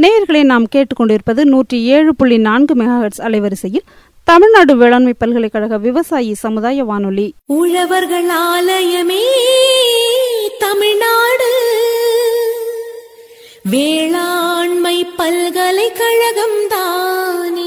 நேயர்களை நாம் கேட்டுக்கொண்டிருப்பது நூற்றி ஏழு புள்ளி நான்கு மெகாஹெட்ஸ் அலைவரிசையில் தமிழ்நாடு வேளாண்மை பல்கலைக்கழக விவசாயி சமுதாய வானொலி உழவர்கள் ஆலயமே தமிழ்நாடு வேளாண்மை பல்கலைக்கழகம் தானே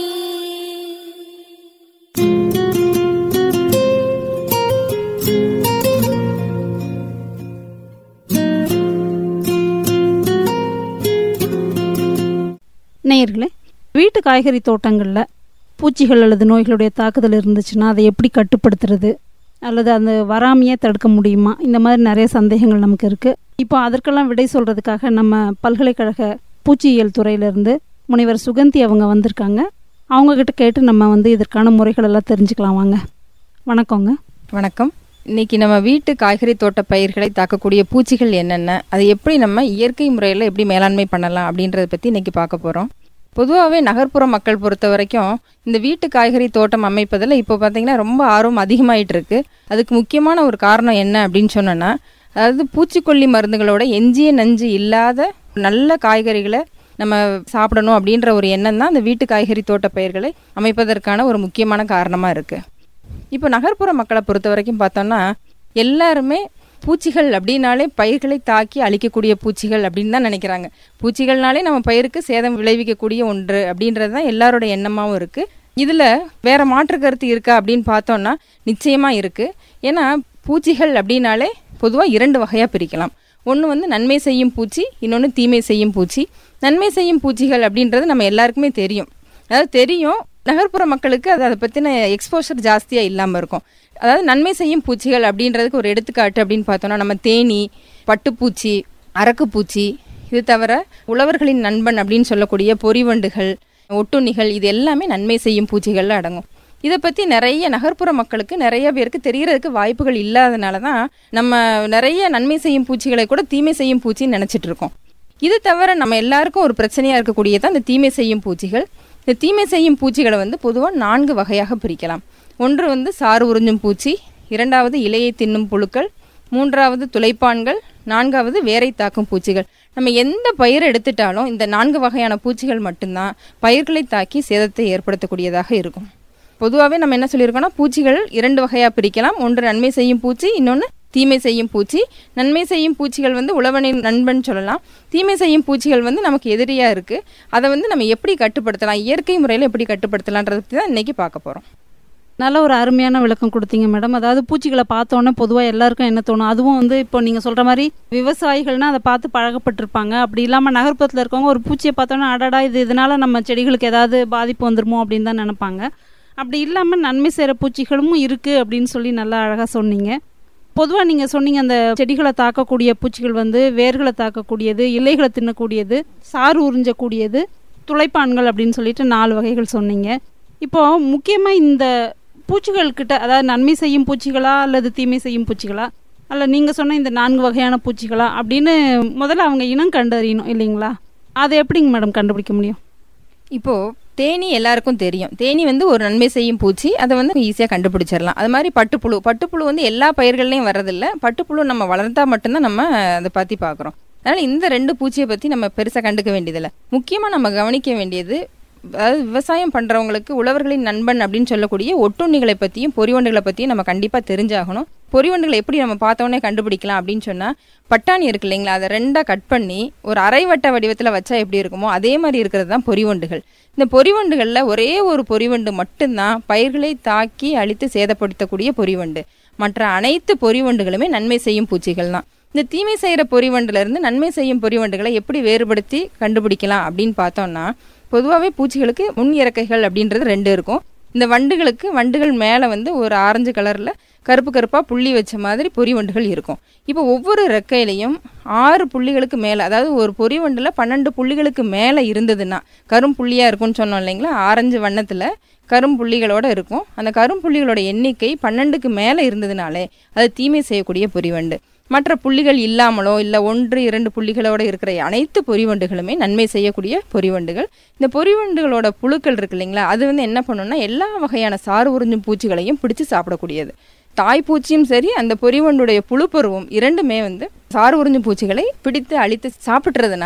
நேயர்களே வீட்டு காய்கறி தோட்டங்களில் பூச்சிகள் அல்லது நோய்களுடைய தாக்குதல் இருந்துச்சுன்னா அதை எப்படி கட்டுப்படுத்துறது அல்லது அந்த வராமையே தடுக்க முடியுமா இந்த மாதிரி நிறைய சந்தேகங்கள் நமக்கு இருக்குது இப்போ அதற்கெல்லாம் விடை சொல்கிறதுக்காக நம்ம பல்கலைக்கழக பூச்சியியல் துறையிலேருந்து முனைவர் சுகந்தி அவங்க வந்திருக்காங்க அவங்கக்கிட்ட கேட்டு நம்ம வந்து இதற்கான முறைகள் எல்லாம் தெரிஞ்சுக்கலாம் வாங்க வணக்கங்க வணக்கம் இன்னைக்கு நம்ம வீட்டு காய்கறி தோட்ட பயிர்களை தாக்கக்கூடிய பூச்சிகள் என்னென்ன அதை எப்படி நம்ம இயற்கை முறையில் எப்படி மேலாண்மை பண்ணலாம் அப்படின்றத பற்றி இன்னைக்கு பார்க்க போகிறோம் பொதுவாகவே நகர்ப்புற மக்கள் பொறுத்த வரைக்கும் இந்த வீட்டு காய்கறி தோட்டம் அமைப்பதில் இப்போ பார்த்தீங்கன்னா ரொம்ப ஆர்வம் அதிகமாயிட்டு இருக்கு அதுக்கு முக்கியமான ஒரு காரணம் என்ன அப்படின்னு சொன்னோன்னா அதாவது பூச்சிக்கொல்லி மருந்துகளோட எஞ்சிய நஞ்சு இல்லாத நல்ல காய்கறிகளை நம்ம சாப்பிடணும் அப்படின்ற ஒரு எண்ணம் தான் இந்த வீட்டு காய்கறி தோட்ட பயிர்களை அமைப்பதற்கான ஒரு முக்கியமான காரணமாக இருக்குது இப்போ நகர்ப்புற மக்களை பொறுத்த வரைக்கும் பார்த்தோம்னா எல்லாருமே பூச்சிகள் அப்படின்னாலே பயிர்களை தாக்கி அழிக்கக்கூடிய பூச்சிகள் அப்படின்னு தான் நினைக்கிறாங்க பூச்சிகள்னாலே நம்ம பயிருக்கு சேதம் விளைவிக்கக்கூடிய ஒன்று அப்படின்றது தான் எல்லாரோட எண்ணமாகவும் இருக்குது இதில் வேற மாற்று கருத்து இருக்கா அப்படின்னு பார்த்தோம்னா நிச்சயமாக இருக்குது ஏன்னா பூச்சிகள் அப்படின்னாலே பொதுவாக இரண்டு வகையாக பிரிக்கலாம் ஒன்று வந்து நன்மை செய்யும் பூச்சி இன்னொன்று தீமை செய்யும் பூச்சி நன்மை செய்யும் பூச்சிகள் அப்படின்றது நம்ம எல்லாருக்குமே தெரியும் அதாவது தெரியும் நகர்ப்புற மக்களுக்கு அது அதை பற்றின எக்ஸ்போஷர் ஜாஸ்தியாக இல்லாமல் இருக்கும் அதாவது நன்மை செய்யும் பூச்சிகள் அப்படின்றதுக்கு ஒரு எடுத்துக்காட்டு அப்படின்னு பார்த்தோம்னா நம்ம தேனி பட்டுப்பூச்சி அரக்குப்பூச்சி இது தவிர உழவர்களின் நண்பன் அப்படின்னு சொல்லக்கூடிய பொறிவண்டுகள் ஒட்டுண்ணிகள் இது எல்லாமே நன்மை செய்யும் பூச்சிகளில் அடங்கும் இதை பற்றி நிறைய நகர்ப்புற மக்களுக்கு நிறைய பேருக்கு தெரியறதுக்கு வாய்ப்புகள் இல்லாதனால தான் நம்ம நிறைய நன்மை செய்யும் பூச்சிகளை கூட தீமை செய்யும் பூச்சின்னு நினச்சிட்டு இருக்கோம் இது தவிர நம்ம எல்லாருக்கும் ஒரு பிரச்சனையாக இருக்கக்கூடியதான் இந்த தீமை செய்யும் பூச்சிகள் இந்த தீமை செய்யும் பூச்சிகளை வந்து பொதுவாக நான்கு வகையாக பிரிக்கலாம் ஒன்று வந்து சாறு உறிஞ்சும் பூச்சி இரண்டாவது இலையை தின்னும் புழுக்கள் மூன்றாவது துளைப்பான்கள் நான்காவது வேரை தாக்கும் பூச்சிகள் நம்ம எந்த பயிர் எடுத்துட்டாலும் இந்த நான்கு வகையான பூச்சிகள் மட்டும்தான் பயிர்களை தாக்கி சேதத்தை ஏற்படுத்தக்கூடியதாக இருக்கும் பொதுவாகவே நம்ம என்ன சொல்லியிருக்கோம்னா பூச்சிகள் இரண்டு வகையாக பிரிக்கலாம் ஒன்று நன்மை செய்யும் பூச்சி இன்னொன்று தீமை செய்யும் பூச்சி நன்மை செய்யும் பூச்சிகள் வந்து உழவனின் நண்பன் சொல்லலாம் தீமை செய்யும் பூச்சிகள் வந்து நமக்கு எதிரியாக இருக்குது அதை வந்து நம்ம எப்படி கட்டுப்படுத்தலாம் இயற்கை முறையில் எப்படி கட்டுப்படுத்தலான்றதை பற்றி தான் இன்றைக்கி பார்க்க போகிறோம் நல்ல ஒரு அருமையான விளக்கம் கொடுத்தீங்க மேடம் அதாவது பூச்சிகளை பார்த்தோன்னே பொதுவாக எல்லாருக்கும் என்ன தோணும் அதுவும் வந்து இப்போ நீங்கள் சொல்கிற மாதிரி விவசாயிகள்னா அதை பார்த்து பழகப்பட்டிருப்பாங்க அப்படி இல்லாமல் நகர்ப்புறத்தில் இருக்கவங்க ஒரு பூச்சியை பார்த்தோன்னா அடடா இது இதனால நம்ம செடிகளுக்கு ஏதாவது பாதிப்பு வந்துருமோ அப்படின்னு தான் நினைப்பாங்க அப்படி இல்லாமல் நன்மை செய்கிற பூச்சிகளும் இருக்குது அப்படின்னு சொல்லி நல்லா அழகாக சொன்னீங்க பொதுவாக நீங்கள் சொன்னீங்க அந்த செடிகளை தாக்கக்கூடிய பூச்சிகள் வந்து வேர்களை தாக்கக்கூடியது இலைகளை தின்னக்கூடியது சாறு உறிஞ்சக்கூடியது துளைப்பான்கள் அப்படின்னு சொல்லிட்டு நாலு வகைகள் சொன்னீங்க இப்போ முக்கியமாக இந்த பூச்சிகள் கிட்ட அதாவது நன்மை செய்யும் பூச்சிகளா அல்லது தீமை செய்யும் பூச்சிகளா அல்ல நீங்கள் சொன்ன இந்த நான்கு வகையான பூச்சிகளா அப்படின்னு முதல்ல அவங்க இனம் கண்டறியணும் இல்லைங்களா அதை எப்படிங்க மேடம் கண்டுபிடிக்க முடியும் இப்போது தேனி எல்லாருக்கும் தெரியும் தேனி வந்து ஒரு நன்மை செய்யும் பூச்சி அதை வந்து ஈஸியாக கண்டுபிடிச்சிடலாம் அது மாதிரி பட்டுப்புழு பட்டுப்புழு வந்து எல்லா பயிர்கள்லையும் வர்றதில்ல பட்டுப்புழு நம்ம வளர்த்தா மட்டும்தான் நம்ம அதை பற்றி பார்க்குறோம் அதனால் இந்த ரெண்டு பூச்சியை பற்றி நம்ம பெருசாக கண்டுக்க வேண்டியதில்லை முக்கியமாக நம்ம கவனிக்க வேண்டியது அதாவது விவசாயம் பண்ணுறவங்களுக்கு உழவர்களின் நண்பன் அப்படின்னு சொல்லக்கூடிய ஒட்டுண்ணிகளை பற்றியும் பொறிவண்டுகளை பற்றியும் நம்ம கண்டிப்பாக தெரிஞ்சாகணும் பொறிவண்டுகளை எப்படி நம்ம பார்த்தோன்னே கண்டுபிடிக்கலாம் அப்படின்னு சொன்னால் பட்டாணி இருக்கு இல்லைங்களா அதை ரெண்டாக கட் பண்ணி ஒரு அரைவட்ட வடிவத்தில் வச்சா எப்படி இருக்குமோ அதே மாதிரி இருக்கிறது தான் பொறிவண்டுகள் இந்த பொறிவண்டுகளில் ஒரே ஒரு பொறிவண்டு மட்டும்தான் பயிர்களை தாக்கி அழித்து சேதப்படுத்தக்கூடிய பொறிவண்டு மற்ற அனைத்து பொறிவண்டுகளுமே நன்மை செய்யும் பூச்சிகள் தான் இந்த தீமை செய்கிற பொறிவண்டுல இருந்து நன்மை செய்யும் பொறிவண்டுகளை எப்படி வேறுபடுத்தி கண்டுபிடிக்கலாம் அப்படின்னு பார்த்தோம்னா பொதுவாகவே பூச்சிகளுக்கு முன் இறக்கைகள் அப்படின்றது ரெண்டு இருக்கும் இந்த வண்டுகளுக்கு வண்டுகள் மேலே வந்து ஒரு ஆரஞ்சு கலரில் கருப்பு கருப்பாக புள்ளி வச்ச மாதிரி பொறி வண்டுகள் இருக்கும் இப்போ ஒவ்வொரு ரெக்கையிலையும் ஆறு புள்ளிகளுக்கு மேலே அதாவது ஒரு பொறி வண்டில் பன்னெண்டு புள்ளிகளுக்கு மேலே இருந்ததுன்னா கரும்புள்ளியாக இருக்கும்னு சொன்னோம் இல்லைங்களா ஆரஞ்சு வண்ணத்தில் கரும்புள்ளிகளோட இருக்கும் அந்த கரும்புள்ளிகளோட எண்ணிக்கை பன்னெண்டுக்கு மேலே இருந்ததுனாலே அது தீமை செய்யக்கூடிய பொறிவண்டு மற்ற புள்ளிகள் இல்லாமலோ இல்லை ஒன்று இரண்டு புள்ளிகளோட இருக்கிற அனைத்து பொறிவண்டுகளுமே நன்மை செய்யக்கூடிய பொறிவண்டுகள் இந்த பொறிவண்டுகளோட புழுக்கள் இருக்கு இல்லைங்களா அது வந்து என்ன பண்ணுன்னா எல்லா வகையான சாறு உறிஞ்சும் பூச்சிகளையும் பிடிச்சு சாப்பிடக்கூடியது தாய்ப்பூச்சியும் சரி அந்த பொறிவண்டுடைய புழுப்பருவம் இரண்டுமே வந்து சாறு உறிஞ்சும் பூச்சிகளை பிடித்து அழித்து சாப்பிட்றதுனால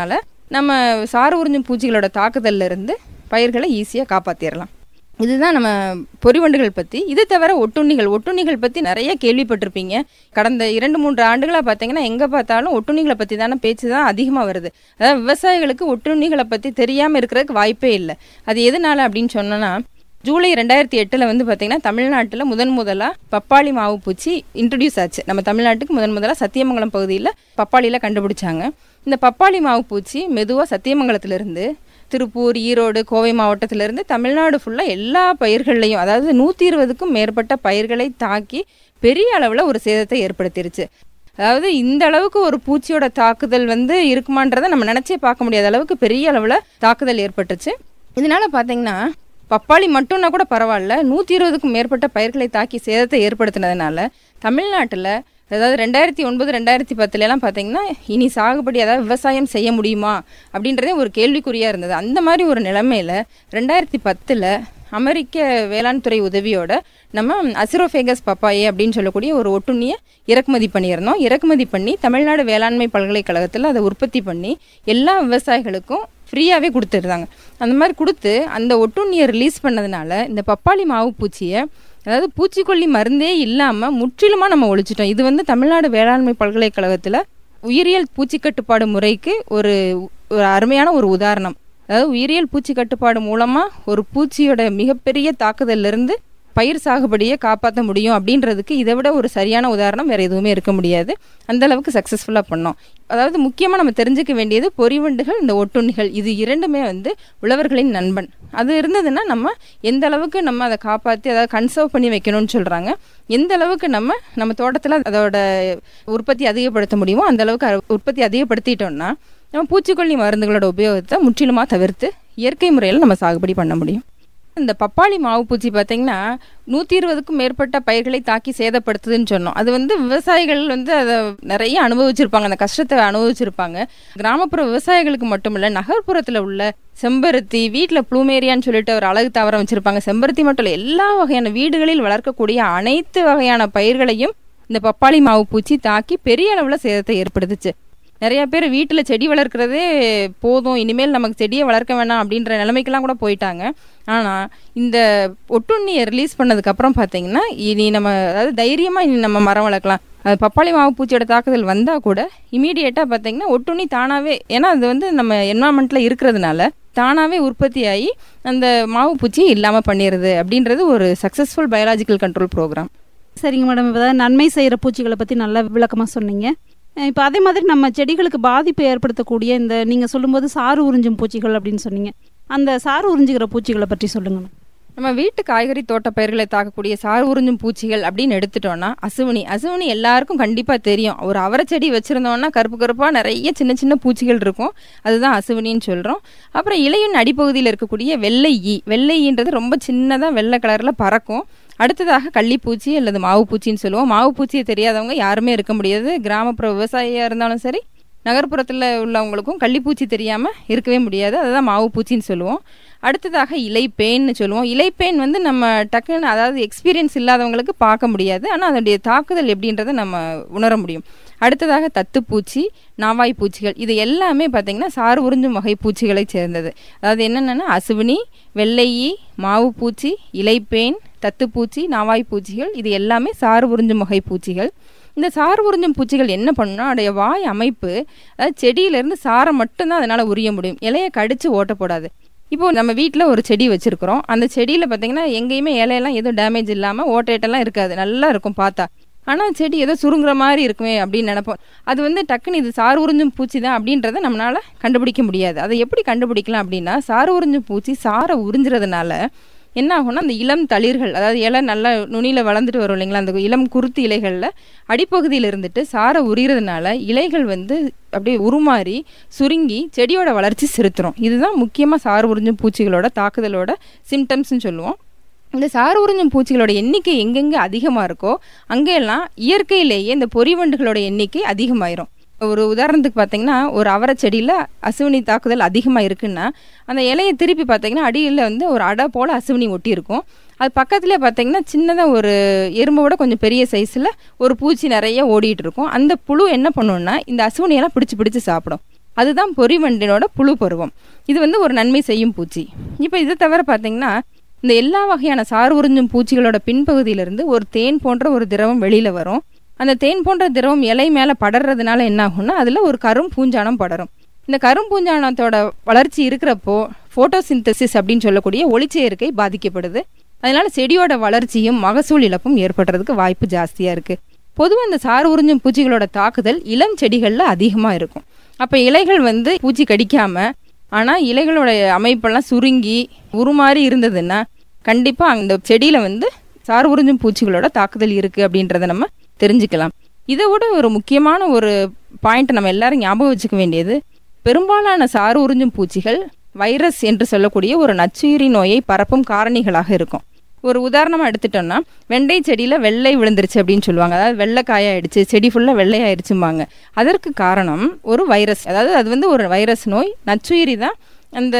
நம்ம சாறு உறிஞ்சும் பூச்சிகளோட தாக்குதல்ல இருந்து பயிர்களை ஈஸியாக காப்பாற்றிடலாம் இதுதான் நம்ம பொறிவண்டுகள் பற்றி இது தவிர ஒட்டுண்ணிகள் ஒட்டுண்ணிகள் பற்றி நிறைய கேள்விப்பட்டிருப்பீங்க கடந்த இரண்டு மூன்று ஆண்டுகளாக பார்த்தீங்கன்னா எங்கே பார்த்தாலும் ஒட்டுண்ணிகளை பற்றி தானே பேச்சு தான் அதிகமாக வருது அதாவது விவசாயிகளுக்கு ஒட்டுண்ணிகளை பற்றி தெரியாமல் இருக்கிறதுக்கு வாய்ப்பே இல்லை அது எதனால அப்படின்னு சொன்னோன்னா ஜூலை ரெண்டாயிரத்தி எட்டில் வந்து பார்த்தீங்கன்னா தமிழ்நாட்டில் முதன் முதலாக பப்பாளி மாவு பூச்சி இன்ட்ரடியூஸ் ஆச்சு நம்ம தமிழ்நாட்டுக்கு முதன் முதலாக சத்தியமங்கலம் பகுதியில் பப்பாளியில் கண்டுபிடிச்சாங்க இந்த பப்பாளி மாவு பூச்சி மெதுவாக சத்தியமங்கலத்திலிருந்து திருப்பூர் ஈரோடு கோவை மாவட்டத்திலிருந்து தமிழ்நாடு ஃபுல்லாக எல்லா பயிர்கள்லையும் அதாவது நூற்றி இருபதுக்கும் மேற்பட்ட பயிர்களை தாக்கி பெரிய அளவில் ஒரு சேதத்தை ஏற்படுத்திருச்சு அதாவது இந்த அளவுக்கு ஒரு பூச்சியோட தாக்குதல் வந்து இருக்குமான்றதை நம்ம நினச்சே பார்க்க முடியாத அளவுக்கு பெரிய அளவில் தாக்குதல் ஏற்பட்டுச்சு இதனால பார்த்தீங்கன்னா பப்பாளி மட்டும்னா கூட பரவாயில்ல நூற்றி இருபதுக்கும் மேற்பட்ட பயிர்களை தாக்கி சேதத்தை ஏற்படுத்தினதுனால தமிழ்நாட்டில் அதாவது ரெண்டாயிரத்தி ஒன்பது ரெண்டாயிரத்தி பத்துலலாம் பார்த்தீங்கன்னா இனி சாகுபடி அதாவது விவசாயம் செய்ய முடியுமா அப்படின்றதே ஒரு கேள்விக்குறியாக இருந்தது அந்த மாதிரி ஒரு நிலைமையில் ரெண்டாயிரத்தி பத்தில் அமெரிக்க வேளாண் துறை உதவியோட நம்ம அசிரோஃபேகஸ் பப்பாயே அப்படின்னு சொல்லக்கூடிய ஒரு ஒட்டுண்ணியை இறக்குமதி பண்ணியிருந்தோம் இறக்குமதி பண்ணி தமிழ்நாடு வேளாண்மை பல்கலைக்கழகத்தில் அதை உற்பத்தி பண்ணி எல்லா விவசாயிகளுக்கும் ஃப்ரீயாகவே கொடுத்துருந்தாங்க அந்த மாதிரி கொடுத்து அந்த ஒட்டுண்ணியை ரிலீஸ் பண்ணதுனால இந்த பப்பாளி மாவு பூச்சியை அதாவது பூச்சிக்கொல்லி மருந்தே இல்லாமல் முற்றிலுமாக நம்ம ஒழிச்சிட்டோம் இது வந்து தமிழ்நாடு வேளாண்மை பல்கலைக்கழகத்தில் உயிரியல் பூச்சி கட்டுப்பாடு முறைக்கு ஒரு ஒரு அருமையான ஒரு உதாரணம் அதாவது உயிரியல் பூச்சி கட்டுப்பாடு மூலமாக ஒரு பூச்சியோட மிகப்பெரிய தாக்குதல்லிருந்து பயிர் சாகுபடியை காப்பாற்ற முடியும் அப்படின்றதுக்கு இதை விட ஒரு சரியான உதாரணம் வேறு எதுவுமே இருக்க முடியாது அந்த அளவுக்கு சக்ஸஸ்ஃபுல்லாக பண்ணோம் அதாவது முக்கியமாக நம்ம தெரிஞ்சுக்க வேண்டியது பொறிவண்டுகள் இந்த ஒட்டுண்ணிகள் இது இரண்டுமே வந்து உழவர்களின் நண்பன் அது இருந்ததுன்னா நம்ம எந்த அளவுக்கு நம்ம அதை காப்பாற்றி அதாவது கன்சர்வ் பண்ணி வைக்கணும்னு சொல்கிறாங்க எந்த அளவுக்கு நம்ம நம்ம தோட்டத்தில் அதோட உற்பத்தி அதிகப்படுத்த முடியுமோ அந்த அளவுக்கு அ- உற்பத்தி அதிகப்படுத்திட்டோம்னா நம்ம பூச்சிக்கொல்லி மருந்துகளோட உபயோகத்தை முற்றிலுமாக தவிர்த்து இயற்கை முறையில் நம்ம சாகுபடி பண்ண முடியும் இந்த பப்பாளி மாவு பூச்சி பார்த்தீங்கன்னா நூற்றி இருபதுக்கும் மேற்பட்ட பயிர்களை தாக்கி சேதப்படுத்துதுன்னு சொன்னோம் அது வந்து விவசாயிகள் வந்து அதை நிறைய அனுபவிச்சிருப்பாங்க அந்த கஷ்டத்தை அனுபவிச்சிருப்பாங்க கிராமப்புற விவசாயிகளுக்கு மட்டும் இல்லை நகர்ப்புறத்தில் உள்ள செம்பருத்தி வீட்டில் ப்ளூமேரியான்னு சொல்லிட்டு ஒரு அழகு தாவரம் வச்சிருப்பாங்க செம்பருத்தி மட்டும் இல்லை எல்லா வகையான வீடுகளில் வளர்க்கக்கூடிய அனைத்து வகையான பயிர்களையும் இந்த பப்பாளி மாவு பூச்சி தாக்கி பெரிய அளவில் சேதத்தை ஏற்படுத்துச்சு நிறைய பேர் வீட்டில் செடி வளர்க்குறதே போதும் இனிமேல் நமக்கு செடியை வளர்க்க வேணாம் அப்படின்ற நிலைமைக்கெல்லாம் கூட போயிட்டாங்க ஆனால் இந்த ஒட்டுண்ணியை ரிலீஸ் பண்ணதுக்கப்புறம் பார்த்தீங்கன்னா இனி நம்ம அதாவது தைரியமாக இனி நம்ம மரம் வளர்க்கலாம் அது பப்பாளி மாவு பூச்சியோட தாக்குதல் வந்தால் கூட இமீடியட்டாக பார்த்தீங்கன்னா ஒட்டுண்ணி தானாகவே ஏன்னா அது வந்து நம்ம என்வாமெண்ட்டில் இருக்கிறதுனால தானாகவே உற்பத்தி ஆகி அந்த மாவு பூச்சி இல்லாமல் பண்ணிடுது அப்படின்றது ஒரு சக்ஸஸ்ஃபுல் பயாலஜிக்கல் கண்ட்ரோல் ப்ரோக்ராம் சரிங்க மேடம் இப்போ அதாவது நன்மை செய்கிற பூச்சிகளை பற்றி நல்லா விளக்கமாக சொன்னீங்க இப்போ அதே மாதிரி நம்ம செடிகளுக்கு பாதிப்பு ஏற்படுத்தக்கூடிய இந்த நீங்கள் சொல்லும்போது சாறு உறிஞ்சும் பூச்சிகள் அப்படின்னு சொன்னீங்க அந்த சாறு உறிஞ்சுகிற பூச்சிகளை பற்றி சொல்லுங்க நம்ம வீட்டு காய்கறி தோட்ட பயிர்களை தாக்கக்கூடிய சார் உறிஞ்சும் பூச்சிகள் அப்படின்னு எடுத்துட்டோம்னா அசுவினி அசுவினி எல்லாருக்கும் கண்டிப்பாக தெரியும் ஒரு அவரை செடி வச்சுருந்தோம்னா கருப்பு கருப்பாக நிறைய சின்ன சின்ன பூச்சிகள் இருக்கும் அதுதான் அசுவினின்னு சொல்கிறோம் அப்புறம் இலையின் அடிப்பகுதியில் இருக்கக்கூடிய வெள்ளை ஈ வெள்ளை ஈன்றது ரொம்ப சின்னதாக வெள்ளை கலரில் பறக்கும் அடுத்ததாக கள்ளிப்பூச்சி அல்லது மாவு பூச்சின்னு சொல்லுவோம் மாவு பூச்சியை தெரியாதவங்க யாருமே இருக்க முடியாது கிராமப்புற விவசாயியாக இருந்தாலும் சரி நகர்ப்புறத்தில் உள்ளவங்களுக்கும் கள்ளிப்பூச்சி தெரியாமல் இருக்கவே முடியாது அதுதான் மாவு பூச்சின்னு சொல்லுவோம் அடுத்ததாக இலைப்பேன்னு சொல்லுவோம் இலைப்பேன் வந்து நம்ம டக்குன்னு அதாவது எக்ஸ்பீரியன்ஸ் இல்லாதவங்களுக்கு பார்க்க முடியாது ஆனால் அதனுடைய தாக்குதல் எப்படின்றத நம்ம உணர முடியும் அடுத்ததாக தத்துப்பூச்சி நாவாய் பூச்சிகள் இது எல்லாமே பார்த்தீங்கன்னா சாறு உறிஞ்சும் வகை பூச்சிகளை சேர்ந்தது அதாவது என்னென்னா அசுவினி வெள்ளையி மாவு பூச்சி இலைப்பேன் தத்துப்பூச்சி நாவாய் பூச்சிகள் இது எல்லாமே சாறு உறிஞ்சும் வகை பூச்சிகள் இந்த சாறு உறிஞ்சும் பூச்சிகள் என்ன பண்ணுன்னா அதோடைய வாய் அமைப்பு அதாவது செடியிலேருந்து சாரை மட்டும்தான் அதனால் உரிய முடியும் இலையை கடிச்சு ஓட்ட போடாது இப்போ நம்ம வீட்டில் ஒரு செடி வச்சிருக்கிறோம் அந்த செடியில் பார்த்தீங்கன்னா எங்கேயுமே இலையெல்லாம் எதுவும் டேமேஜ் இல்லாமல் ஓட்டையெல்லாம் இருக்காது நல்லா இருக்கும் பார்த்தா ஆனால் செடி ஏதோ சுருங்குற மாதிரி இருக்குமே அப்படின்னு நினைப்போம் அது வந்து டக்குன்னு இது சாறு உறிஞ்சும் பூச்சி தான் அப்படின்றத நம்மளால கண்டுபிடிக்க முடியாது அதை எப்படி கண்டுபிடிக்கலாம் அப்படின்னா சாறு உறிஞ்சும் பூச்சி சாரை உறிஞ்சுறதுனால என்ன ஆகும்னா அந்த இளம் தளிர்கள் அதாவது இலை நல்லா நுனியில் வளர்ந்துட்டு வரும் இல்லைங்களா அந்த இளம் குருத்து இலைகளில் அடிப்பகுதியில் இருந்துட்டு சாரை உரியறதுனால இலைகள் வந்து அப்படியே உருமாறி சுருங்கி செடியோட வளர்ச்சி செலுத்துறோம் இதுதான் முக்கியமாக சாறு உறிஞ்சும் பூச்சிகளோட தாக்குதலோட சிம்டம்ஸ்னு சொல்லுவோம் இந்த சாறு உறிஞ்சும் பூச்சிகளோட எண்ணிக்கை எங்கெங்கே அதிகமாக இருக்கோ அங்கெல்லாம் இயற்கையிலேயே இந்த பொறிவண்டுகளோட எண்ணிக்கை அதிகமாயிரும் ஒரு உதாரணத்துக்கு பார்த்தீங்கன்னா ஒரு அவரை செடியில் அசுவினி தாக்குதல் அதிகமாக இருக்குன்னா அந்த இலையை திருப்பி பார்த்தீங்கன்னா அடியில் வந்து ஒரு அடை போல் அசுவினி ஒட்டி இருக்கும் அது பக்கத்துலேயே பார்த்தீங்கன்னா சின்னதாக ஒரு எறும்போட கொஞ்சம் பெரிய சைஸில் ஒரு பூச்சி நிறைய ஓடிட்டு இருக்கும் அந்த புழு என்ன பண்ணுன்னா இந்த அசுவினியெல்லாம் பிடிச்சி பிடிச்சி சாப்பிடும் அதுதான் பொறிவண்டினோட புழு பருவம் இது வந்து ஒரு நன்மை செய்யும் பூச்சி இப்போ இதை தவிர பார்த்தீங்கன்னா இந்த எல்லா வகையான சாறு உறிஞ்சும் பூச்சிகளோட பின்பகுதியிலிருந்து ஒரு தேன் போன்ற ஒரு திரவம் வெளியில வரும் அந்த தேன் போன்ற திரவம் இலை மேல படறதுனால என்ன ஆகும்னா அதுல ஒரு கரும் பூஞ்சானம் படரும் இந்த கரும் பூஞ்சானத்தோட வளர்ச்சி இருக்கிறப்போ போட்டோசிந்தசிஸ் அப்படின்னு சொல்லக்கூடிய ஒளிச்சேர்க்கை பாதிக்கப்படுது அதனால செடியோட வளர்ச்சியும் மகசூல் இழப்பும் ஏற்படுறதுக்கு வாய்ப்பு ஜாஸ்தியா இருக்கு பொதுவாக இந்த சாறு உறிஞ்சும் பூச்சிகளோட தாக்குதல் இளம் செடிகள்ல அதிகமா இருக்கும் அப்ப இலைகள் வந்து பூச்சி கடிக்காம ஆனா இலைகளோட அமைப்பெல்லாம் சுருங்கி உருமாறி இருந்ததுன்னா கண்டிப்பா அந்த செடியில வந்து சாறு உறிஞ்சும் பூச்சிகளோட தாக்குதல் இருக்கு அப்படின்றத நம்ம தெரிஞ்சுக்கலாம் இதை விட ஒரு முக்கியமான ஒரு பாயிண்ட் நம்ம எல்லாரும் ஞாபகம் வச்சுக்க வேண்டியது பெரும்பாலான சாறு உறிஞ்சும் பூச்சிகள் வைரஸ் என்று சொல்லக்கூடிய ஒரு நச்சுயிரி நோயை பரப்பும் காரணிகளாக இருக்கும் ஒரு உதாரணமா எடுத்துட்டோம்னா வெண்டை செடியில வெள்ளை விழுந்துருச்சு அப்படின்னு சொல்லுவாங்க அதாவது வெள்ளை காயாயிடுச்சு செடி ஃபுல்லா வெள்ளையாயிடுச்சும்பாங்க அதற்கு காரணம் ஒரு வைரஸ் அதாவது அது வந்து ஒரு வைரஸ் நோய் நச்சுயிரி தான் அந்த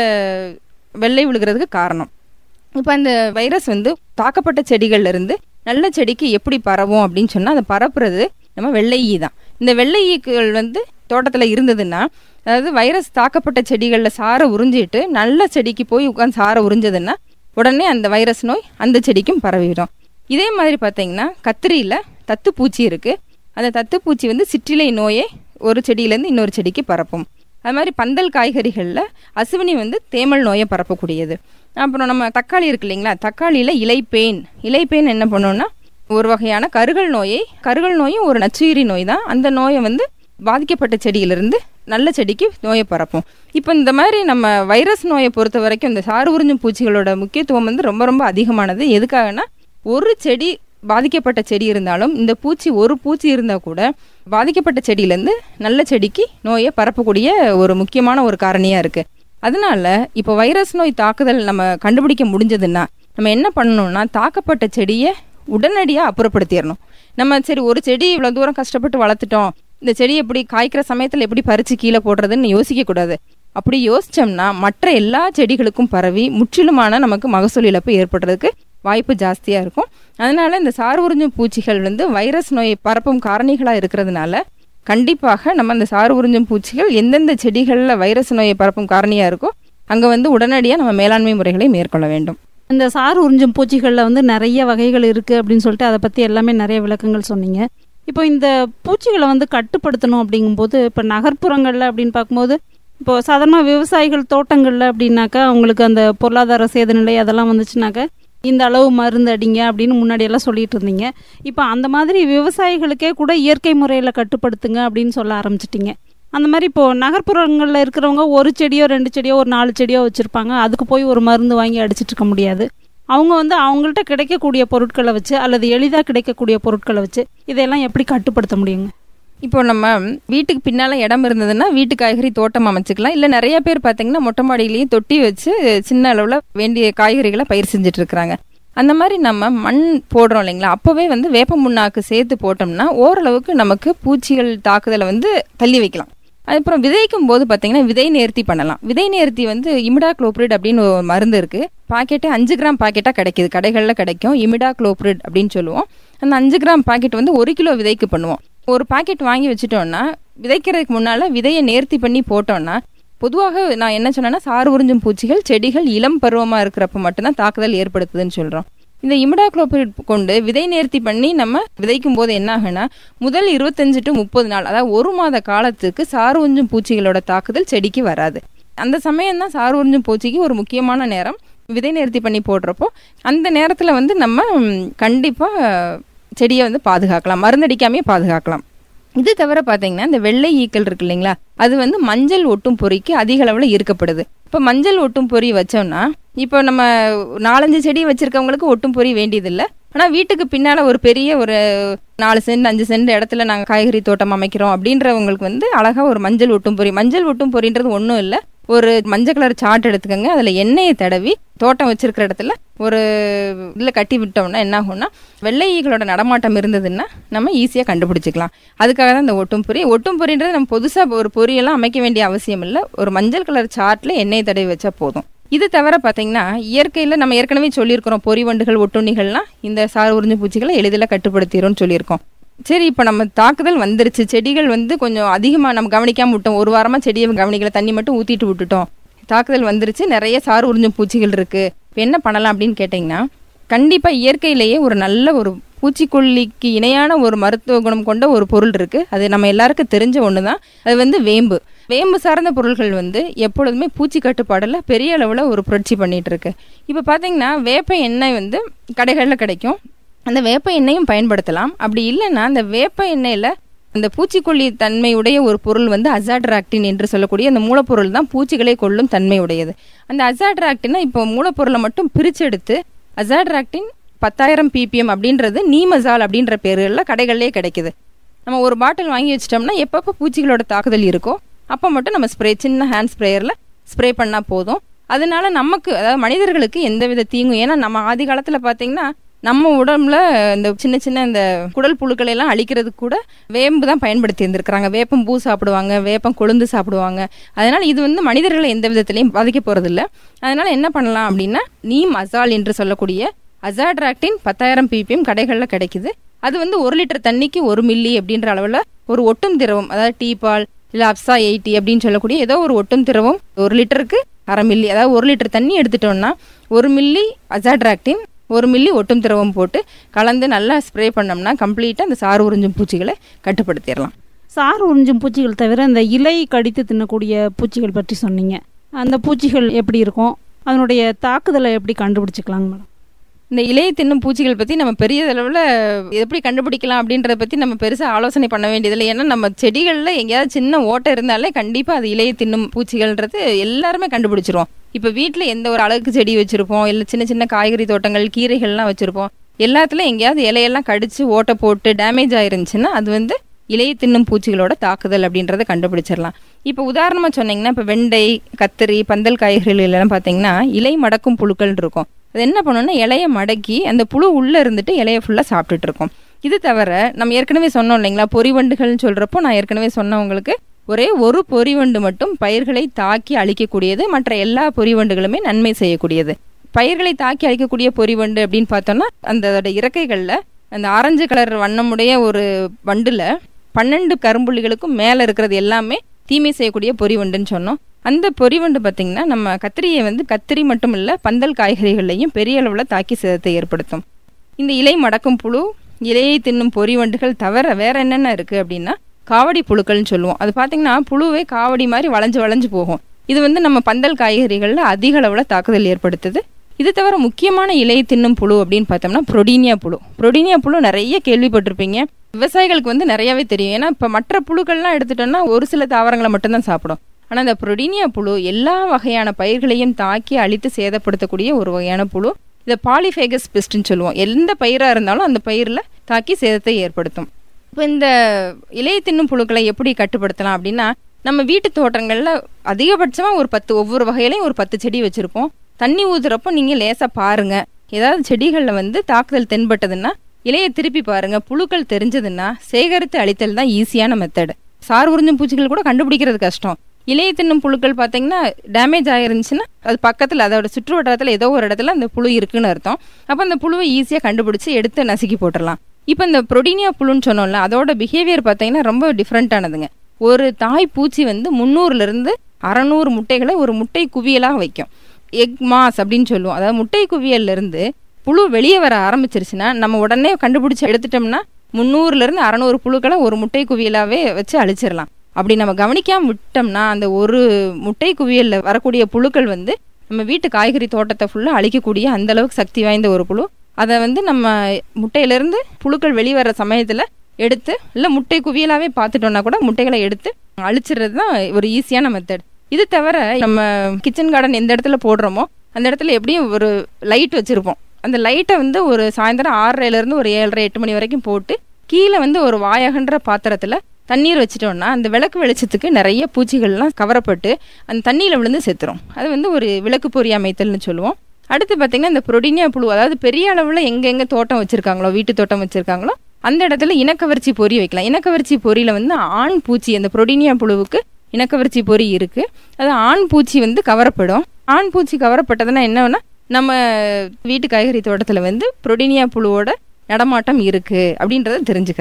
வெள்ளை விழுகிறதுக்கு காரணம் இப்போ அந்த வைரஸ் வந்து தாக்கப்பட்ட செடிகள்ல இருந்து நல்ல செடிக்கு எப்படி பரவும் அப்படின்னு சொன்னா அதை பரப்புறது நம்ம வெள்ளை ஈ தான் இந்த வெள்ளை ஈக்கள் வந்து தோட்டத்துல இருந்ததுன்னா அதாவது வைரஸ் தாக்கப்பட்ட செடிகள்ல சாரை உறிஞ்சிட்டு நல்ல செடிக்கு போய் உட்காந்து சாரை உறிஞ்சதுன்னா உடனே அந்த வைரஸ் நோய் அந்த செடிக்கும் பரவிடும் இதே மாதிரி பார்த்தீங்கன்னா கத்திரியில தத்துப்பூச்சி இருக்கு அந்த தத்துப்பூச்சி வந்து சிற்றிலை நோயை ஒரு செடியிலேருந்து இன்னொரு செடிக்கு பரப்பும் அது மாதிரி பந்தல் காய்கறிகளில் அசுவினி வந்து தேமல் நோயை பரப்பக்கூடியது அப்புறம் நம்ம தக்காளி இருக்கு இல்லைங்களா தக்காளியில் இலைப்பேன் இலைப்பேன் என்ன பண்ணுன்னா ஒரு வகையான கருகல் நோயை கருகல் நோயும் ஒரு நச்சுயிரி நோய் தான் அந்த நோயை வந்து பாதிக்கப்பட்ட செடியிலிருந்து நல்ல செடிக்கு நோயை பரப்பும் இப்போ இந்த மாதிரி நம்ம வைரஸ் நோயை பொறுத்த வரைக்கும் இந்த சாறு உறிஞ்சும் பூச்சிகளோட முக்கியத்துவம் வந்து ரொம்ப ரொம்ப அதிகமானது எதுக்காகனா ஒரு செடி பாதிக்கப்பட்ட செடி இருந்தாலும் இந்த பூச்சி ஒரு பூச்சி இருந்தால் கூட பாதிக்கப்பட்ட செடியிலேருந்து நல்ல செடிக்கு நோயை பரப்பக்கூடிய ஒரு முக்கியமான ஒரு காரணியாக இருக்குது அதனால இப்போ வைரஸ் நோய் தாக்குதல் நம்ம கண்டுபிடிக்க முடிஞ்சதுன்னா நம்ம என்ன பண்ணணும்னா தாக்கப்பட்ட செடியை உடனடியாக அப்புறப்படுத்திடணும் நம்ம சரி ஒரு செடி இவ்வளோ தூரம் கஷ்டப்பட்டு வளர்த்துட்டோம் இந்த செடி எப்படி காய்க்கிற சமயத்தில் எப்படி பறித்து கீழே போடுறதுன்னு யோசிக்க கூடாது அப்படி யோசிச்சோம்னா மற்ற எல்லா செடிகளுக்கும் பரவி முற்றிலுமான நமக்கு மகசூல் இழப்பு ஏற்படுறதுக்கு வாய்ப்பு ஜாஸ்தியாக இருக்கும் அதனால இந்த சார் உறிஞ்சும் பூச்சிகள் வந்து வைரஸ் நோயை பரப்பும் காரணிகளாக இருக்கிறதுனால கண்டிப்பாக நம்ம அந்த சாறு உறிஞ்சும் பூச்சிகள் எந்தெந்த செடிகளில் வைரஸ் நோயை பரப்பும் காரணியாக இருக்கோ அங்கே வந்து உடனடியாக நம்ம மேலாண்மை முறைகளை மேற்கொள்ள வேண்டும் இந்த சாறு உறிஞ்சும் பூச்சிகளில் வந்து நிறைய வகைகள் இருக்குது அப்படின்னு சொல்லிட்டு அதை பற்றி எல்லாமே நிறைய விளக்கங்கள் சொன்னீங்க இப்போ இந்த பூச்சிகளை வந்து கட்டுப்படுத்தணும் அப்படிங்கும்போது இப்போ நகர்ப்புறங்களில் அப்படின்னு பார்க்கும்போது இப்போ சாதாரணமாக விவசாயிகள் தோட்டங்களில் அப்படின்னாக்கா அவங்களுக்கு அந்த பொருளாதார சேதநிலை அதெல்லாம் வந்துச்சுனாக்கா இந்த அளவு மருந்து அடிங்க அப்படின்னு முன்னாடி எல்லாம் சொல்லிட்டு இருந்தீங்க இப்போ அந்த மாதிரி விவசாயிகளுக்கே கூட இயற்கை முறையில் கட்டுப்படுத்துங்க அப்படின்னு சொல்ல ஆரம்பிச்சிட்டிங்க அந்த மாதிரி இப்போ நகர்ப்புறங்களில் இருக்கிறவங்க ஒரு செடியோ ரெண்டு செடியோ ஒரு நாலு செடியோ வச்சுருப்பாங்க அதுக்கு போய் ஒரு மருந்து வாங்கி அடிச்சிட்டு இருக்க முடியாது அவங்க வந்து அவங்கள்ட்ட கிடைக்கக்கூடிய பொருட்களை வச்சு அல்லது எளிதாக கிடைக்கக்கூடிய பொருட்களை வச்சு இதையெல்லாம் எப்படி கட்டுப்படுத்த முடியுங்க இப்போ நம்ம வீட்டுக்கு பின்னால இடம் இருந்ததுன்னா வீட்டு காய்கறி தோட்டம் அமைச்சுக்கலாம் இல்ல நிறைய பேர் பாத்தீங்கன்னா மொட்டை மாடியிலேயே தொட்டி வச்சு சின்ன அளவுல வேண்டிய காய்கறிகளை பயிர் செஞ்சுட்டு இருக்கிறாங்க அந்த மாதிரி நம்ம மண் போடுறோம் இல்லைங்களா அப்போவே வந்து வேப்ப முன்னாக்கு சேர்த்து போட்டோம்னா ஓரளவுக்கு நமக்கு பூச்சிகள் தாக்குதலை வந்து தள்ளி வைக்கலாம் அதுக்கப்புறம் விதைக்கும் போது பார்த்தீங்கன்னா விதை நேர்த்தி பண்ணலாம் விதை நேர்த்தி வந்து இமிடா குளோப்ரிட் அப்படின்னு ஒரு மருந்து இருக்கு பாக்கெட்டு அஞ்சு கிராம் பாக்கெட்டாக கிடைக்குது கடைகளில் கிடைக்கும் இமிடா குளோப்ரிட் அப்படின்னு சொல்லுவோம் அந்த அஞ்சு கிராம் பாக்கெட் வந்து ஒரு கிலோ விதைக்கு பண்ணுவோம் ஒரு பாக்கெட் வாங்கி வச்சுட்டோம்னா விதைக்கிறதுக்கு முன்னால விதையை நேர்த்தி பண்ணி போட்டோம்னா பொதுவாக நான் என்ன சொன்னேன்னா சாறு உறிஞ்சும் பூச்சிகள் செடிகள் இளம் பருவமா இருக்கிறப்ப மட்டும்தான் தாக்குதல் ஏற்படுத்துதுன்னு சொல்றோம் இந்த இமிடாக்ளோபிரிட் கொண்டு விதை நேர்த்தி பண்ணி நம்ம விதைக்கும் போது என்ன ஆகுனா முதல் இருபத்தஞ்சு டு முப்பது நாள் அதாவது ஒரு மாத காலத்துக்கு சாறு உறிஞ்சும் பூச்சிகளோட தாக்குதல் செடிக்கு வராது அந்த சமயம் தான் சாறு உறிஞ்சும் பூச்சிக்கு ஒரு முக்கியமான நேரம் விதை நேர்த்தி பண்ணி போடுறப்போ அந்த நேரத்தில் வந்து நம்ம கண்டிப்பாக செடியை வந்து பாதுகாக்கலாம் மருந்தடிக்காமே பாதுகாக்கலாம் இது தவிர பார்த்தீங்கன்னா இந்த வெள்ளை ஈக்கள் இருக்கு இல்லைங்களா அது வந்து மஞ்சள் ஒட்டும் பொறிக்கு அதிக அளவில் ஈர்க்கப்படுது இப்போ மஞ்சள் ஒட்டும் பொறி வச்சோம்னா இப்போ நம்ம நாலஞ்சு செடி வச்சிருக்கவங்களுக்கு ஒட்டும் பொறி வேண்டியதில்லை ஆனால் வீட்டுக்கு பின்னால் ஒரு பெரிய ஒரு நாலு சென்ட் அஞ்சு சென்ட் இடத்துல நாங்கள் காய்கறி தோட்டம் அமைக்கிறோம் அப்படின்றவங்களுக்கு வந்து அழகாக ஒரு மஞ்சள் ஒட்டும் பொறி மஞ்சள் ஒட்டும் பொறின்றது ஒன்றும் இல்லை ஒரு மஞ்சள் கலர் சார்ட் எடுத்துக்கோங்க அதில் எண்ணெயை தடவி தோட்டம் வச்சிருக்கிற இடத்துல ஒரு இதில் கட்டி விட்டோம்னா என்ன ஆகும்னா வெள்ளை ஈகளோட நடமாட்டம் இருந்ததுன்னா நம்ம ஈஸியாக கண்டுபிடிச்சிக்கலாம் அதுக்காக தான் இந்த ஒட்டும் பொறி ஒட்டும் பொறின்றது நம்ம புதுசாக ஒரு பொரியெல்லாம் அமைக்க வேண்டிய அவசியம் இல்லை ஒரு மஞ்சள் கலர் சார்ட்டில் எண்ணெயை தடவி வச்சா போதும் இது தவிர பார்த்தீங்கன்னா இயற்கையில் நம்ம ஏற்கனவே சொல்லியிருக்கிறோம் பொறி வண்டுகள் ஒட்டுண்ணிகள்லாம் இந்த சாறு உறிஞ்சு பூச்சிகளை எளிதில் கட்டுப்படுத்திடும்னு சொல்லியிருக்கோம் சரி இப்போ நம்ம தாக்குதல் வந்துருச்சு செடிகள் வந்து கொஞ்சம் அதிகமாக நம்ம கவனிக்காம விட்டோம் ஒரு வாரமாக செடியை கவனிக்கல தண்ணி மட்டும் ஊற்றிட்டு விட்டுட்டோம் தாக்குதல் வந்துருச்சு நிறைய சாறு உறிஞ்சும் பூச்சிகள் இருக்கு இப்போ என்ன பண்ணலாம் அப்படின்னு கேட்டிங்கன்னா கண்டிப்பாக இயற்கையிலேயே ஒரு நல்ல ஒரு பூச்சிக்கொல்லிக்கு இணையான ஒரு மருத்துவ குணம் கொண்ட ஒரு பொருள் இருக்கு அது நம்ம எல்லாருக்கும் தெரிஞ்ச ஒன்று தான் அது வந்து வேம்பு வேம்பு சார்ந்த பொருள்கள் வந்து எப்பொழுதுமே பூச்சி கட்டுப்பாடில் பெரிய அளவில் ஒரு புரட்சி பண்ணிட்டு இருக்கு இப்போ பார்த்தீங்கன்னா வேப்ப எண்ணெய் வந்து கடைகளில் கிடைக்கும் அந்த வேப்ப எண்ணெயும் பயன்படுத்தலாம் அப்படி இல்லைன்னா அந்த வேப்ப எண்ணெயில் அந்த பூச்சிக்கொல்லி தன்மை உடைய ஒரு பொருள் வந்து அசாட்ராக்டின் என்று சொல்லக்கூடிய அந்த மூலப்பொருள் தான் பூச்சிகளை கொல்லும் தன்மை உடையது அந்த அசாட்ராக்டினா இப்போ மூலப்பொருளை மட்டும் பிரிச்செடுத்து அசாட்ராக்டின் பத்தாயிரம் பிபிஎம் அப்படின்றது நீமசால் அப்படின்ற பேர்களில் கடைகள்லேயே கிடைக்குது நம்ம ஒரு பாட்டில் வாங்கி வச்சிட்டோம்னா எப்பப்போ பூச்சிகளோட தாக்குதல் இருக்கோ அப்போ மட்டும் நம்ம ஸ்ப்ரே சின்ன ஹேண்ட் ஸ்ப்ரேயரில் ஸ்ப்ரே பண்ணால் போதும் அதனால நமக்கு அதாவது மனிதர்களுக்கு எந்தவித தீங்கும் ஏன்னா நம்ம ஆதி காலத்தில் பார்த்தீங்கன்னா நம்ம உடம்புல இந்த சின்ன சின்ன இந்த குடல் புழுக்களை எல்லாம் அழிக்கிறதுக்கு கூட வேம்பு தான் பயன்படுத்தி இருந்திருக்கிறாங்க வேப்பம் பூ சாப்பிடுவாங்க வேப்பம் கொழுந்து சாப்பிடுவாங்க அதனால இது வந்து மனிதர்களை எந்த விதத்திலையும் பாதிக்க போறதில்ல அதனால என்ன பண்ணலாம் அப்படின்னா நீம் அசால் என்று சொல்லக்கூடிய அசாட்ராக்டின் பத்தாயிரம் பிபிஎம் கடைகளில் கிடைக்குது அது வந்து ஒரு லிட்டர் தண்ணிக்கு ஒரு மில்லி அப்படின்ற அளவில் ஒரு ஒட்டும் திரவம் அதாவது டீ பால் இல்லை அப்சா எயிட்டி அப்படின்னு சொல்லக்கூடிய ஏதோ ஒரு ஒட்டும் திரவம் ஒரு லிட்டருக்கு அரை மில்லி அதாவது ஒரு லிட்டர் தண்ணி எடுத்துட்டோம்னா ஒரு மில்லி அசாட்ராக்டின் ஒரு மில்லி ஒட்டும் திரவம் போட்டு கலந்து நல்லா ஸ்ப்ரே பண்ணோம்னா கம்ப்ளீட்டாக அந்த சாறு உறிஞ்சும் பூச்சிகளை கட்டுப்படுத்திடலாம் சாறு உறிஞ்சும் பூச்சிகள் தவிர இந்த இலை கடித்து தின்னக்கூடிய பூச்சிகள் பற்றி சொன்னீங்க அந்த பூச்சிகள் எப்படி இருக்கும் அதனுடைய தாக்குதலை எப்படி கண்டுபிடிச்சிக்கலாங்க மேடம் இந்த இலையை தின்னும் பூச்சிகள் பற்றி நம்ம பெரிய அளவில் எப்படி கண்டுபிடிக்கலாம் அப்படின்றத பற்றி நம்ம பெருசாக ஆலோசனை பண்ண வேண்டியதில்லை ஏன்னா நம்ம செடிகளில் எங்கேயாவது சின்ன ஓட்டை இருந்தாலே கண்டிப்பாக அது இலையை தின்னும் பூச்சிகள்ன்றது எல்லாருமே கண்டுபிடிச்சிருவோம் இப்போ வீட்டில் எந்த ஒரு அழகு செடி வச்சுருப்போம் இல்லை சின்ன சின்ன காய்கறி தோட்டங்கள் கீரைகள்லாம் வச்சுருப்போம் எல்லாத்துலேயும் எங்கேயாவது இலையெல்லாம் கடிச்சு ஓட்டை போட்டு டேமேஜ் ஆயிருந்துச்சுன்னா அது வந்து இலையை தின்னும் பூச்சிகளோட தாக்குதல் அப்படின்றத கண்டுபிடிச்சிடலாம் இப்போ உதாரணமாக சொன்னீங்கன்னா இப்போ வெண்டை கத்திரி பந்தல் காய்கறிகள் எல்லாம் பார்த்தீங்கன்னா இலை மடக்கும் புழுக்கள் இருக்கும் அது என்ன பண்ணுன்னா இலைய மடக்கி அந்த புழு உள்ளே இருந்துட்டு இலைய ஃபுல்லாக சாப்பிட்டுட்டு இருக்கும் இது தவிர நம்ம ஏற்கனவே சொன்னோம் இல்லைங்களா பொறிவண்டுகள்னு சொல்கிறப்போ நான் ஏற்கனவே சொன்னவங்களுக்கு ஒரே ஒரு பொறிவண்டு மட்டும் பயிர்களை தாக்கி அழிக்கக்கூடியது மற்ற எல்லா பொறிவண்டுகளுமே நன்மை செய்யக்கூடியது பயிர்களை தாக்கி அழிக்கக்கூடிய பொறிவண்டு அப்படின்னு பார்த்தோம்னா அந்த அதோட இறக்கைகளில் அந்த ஆரஞ்சு கலர் வண்ணமுடைய ஒரு வண்டுல பன்னெண்டு கரும்புள்ளிகளுக்கும் மேலே இருக்கிறது எல்லாமே தீமை செய்யக்கூடிய பொறிவண்டுன்னு சொன்னோம் அந்த பொறிவண்டு பார்த்தீங்கன்னா நம்ம கத்திரியை வந்து கத்திரி மட்டும் இல்லை பந்தல் காய்கறிகள்லையும் பெரிய அளவில் தாக்கி சேதத்தை ஏற்படுத்தும் இந்த இலை மடக்கும் புழு இலையை தின்னும் பொறிவண்டுகள் தவிர வேற என்னென்ன இருக்கு அப்படின்னா காவடி புழுக்கள்னு சொல்லுவோம் அது பார்த்தீங்கன்னா புழுவே காவடி மாதிரி வளைஞ்சு வளைஞ்சு போகும் இது வந்து நம்ம பந்தல் காய்கறிகளில் அதிக அளவில் தாக்குதல் ஏற்படுத்துது இது தவிர முக்கியமான இலையை தின்னும் புழு அப்படின்னு பார்த்தோம்னா புரோடீனியா புழு புரோடீனியா புழு நிறைய கேள்விப்பட்டிருப்பீங்க விவசாயிகளுக்கு வந்து நிறையவே தெரியும் ஏன்னா இப்போ மற்ற புழுக்கள்லாம் எடுத்துட்டோம்னா ஒரு சில தாவரங்களை மட்டும்தான் சாப்பிடும் ஆனால் இந்த புரோடீனியா புழு எல்லா வகையான பயிர்களையும் தாக்கி அழித்து சேதப்படுத்தக்கூடிய ஒரு வகையான புழு இதை பாலிஃபேகஸ் பெஸ்ட்னு சொல்லுவோம் எந்த பயிராக இருந்தாலும் அந்த பயிரில் தாக்கி சேதத்தை ஏற்படுத்தும் இப்போ இந்த இலையை தின்னும் புழுக்களை எப்படி கட்டுப்படுத்தலாம் அப்படின்னா நம்ம வீட்டு தோட்டங்களில் அதிகபட்சமாக ஒரு பத்து ஒவ்வொரு வகையிலையும் ஒரு பத்து செடி வச்சுருப்போம் தண்ணி ஊதுறப்போ நீங்கள் லேசாக பாருங்க ஏதாவது செடிகளில் வந்து தாக்குதல் தென்பட்டதுன்னா இலையை திருப்பி பாருங்க புழுக்கள் தெரிஞ்சதுன்னா சேகரித்து அழித்தல் தான் ஈஸியான மெத்தடு சார் உறிஞ்சும் பூச்சிகள் கூட கண்டுபிடிக்கிறது கஷ்டம் இலையை தின்னும் புழுக்கள் பார்த்தீங்கன்னா டேமேஜ் ஆயிருந்துச்சுன்னா அது பக்கத்தில் அதோட சுற்று வட்டாரத்தில் ஏதோ ஒரு இடத்துல அந்த புழு இருக்குன்னு அர்த்தம் அப்போ அந்த புழுவை ஈஸியாக கண்டுபிடிச்சு எடுத்து நசுக்கி போட்டுடலாம் இப்போ இந்த புரோடீனியா புழுன்னு சொன்னோம்ல அதோட பிஹேவியர் பார்த்தீங்கன்னா ரொம்ப டிஃப்ரெண்ட்டானதுங்க ஒரு தாய் பூச்சி வந்து முந்நூறுலேருந்து அறநூறு முட்டைகளை ஒரு முட்டை குவியலாக வைக்கும் எக் மாஸ் அப்படின்னு சொல்லுவோம் அதாவது முட்டை குவியல்ல இருந்து புழு வெளியே வர ஆரம்பிச்சிருச்சுன்னா நம்ம உடனே கண்டுபிடிச்சு எடுத்துட்டோம்னா முந்நூறுலேருந்து அறநூறு புழுக்களை ஒரு முட்டை குவியலாகவே வச்சு அழிச்சிடலாம் அப்படி நம்ம கவனிக்காம விட்டோம்னா அந்த ஒரு முட்டை குவியல்ல வரக்கூடிய புழுக்கள் வந்து நம்ம வீட்டு காய்கறி தோட்டத்தை ஃபுல்லாக அழிக்கக்கூடிய அந்த அளவுக்கு சக்தி வாய்ந்த ஒரு புழு அதை வந்து நம்ம முட்டையிலேருந்து புழுக்கள் வெளிவர சமயத்தில் எடுத்து இல்லை முட்டை குவியலாகவே பார்த்துட்டோம்னா கூட முட்டைகளை எடுத்து அழிச்சிடுறது தான் ஒரு ஈஸியான மெத்தட் இது தவிர நம்ம கிச்சன் கார்டன் எந்த இடத்துல போடுறோமோ அந்த இடத்துல எப்படியும் ஒரு லைட் வச்சுருப்போம் அந்த லைட்டை வந்து ஒரு சாயந்தரம் ஆறரைலேருந்து ஒரு ஏழரை எட்டு மணி வரைக்கும் போட்டு கீழே வந்து ஒரு வாயகன்ற பாத்திரத்தில் தண்ணீர் வச்சிட்டோம்னா அந்த விளக்கு வெளிச்சத்துக்கு நிறைய பூச்சிகள்லாம் கவரப்பட்டு அந்த தண்ணியில் விழுந்து செத்துரும் அது வந்து ஒரு விளக்கு பொறி அமைத்தல்னு சொல்லுவோம் அடுத்து பார்த்தீங்கன்னா இந்த புரோடினியா புழு அதாவது பெரிய அளவில் எங்கெங்கே தோட்டம் வச்சுருக்காங்களோ வீட்டு தோட்டம் வச்சுருக்காங்களோ அந்த இடத்துல இனக்கவர்ச்சி பொறி வைக்கலாம் இனக்கவர்ச்சி பொறியில் வந்து ஆண் பூச்சி அந்த புரோடினியா புழுவுக்கு இனக்கவர்ச்சி பொறி இருக்குது அது ஆண் பூச்சி வந்து கவரப்படும் ஆண் பூச்சி கவரப்பட்டதுன்னா என்னன்னா நம்ம வீட்டு காய்கறி தோட்டத்தில் வந்து புரோடினியா புழுவோட நடமாட்டம் இருக்குது அப்படின்றத தெரிஞ்சுக்கிறலாம்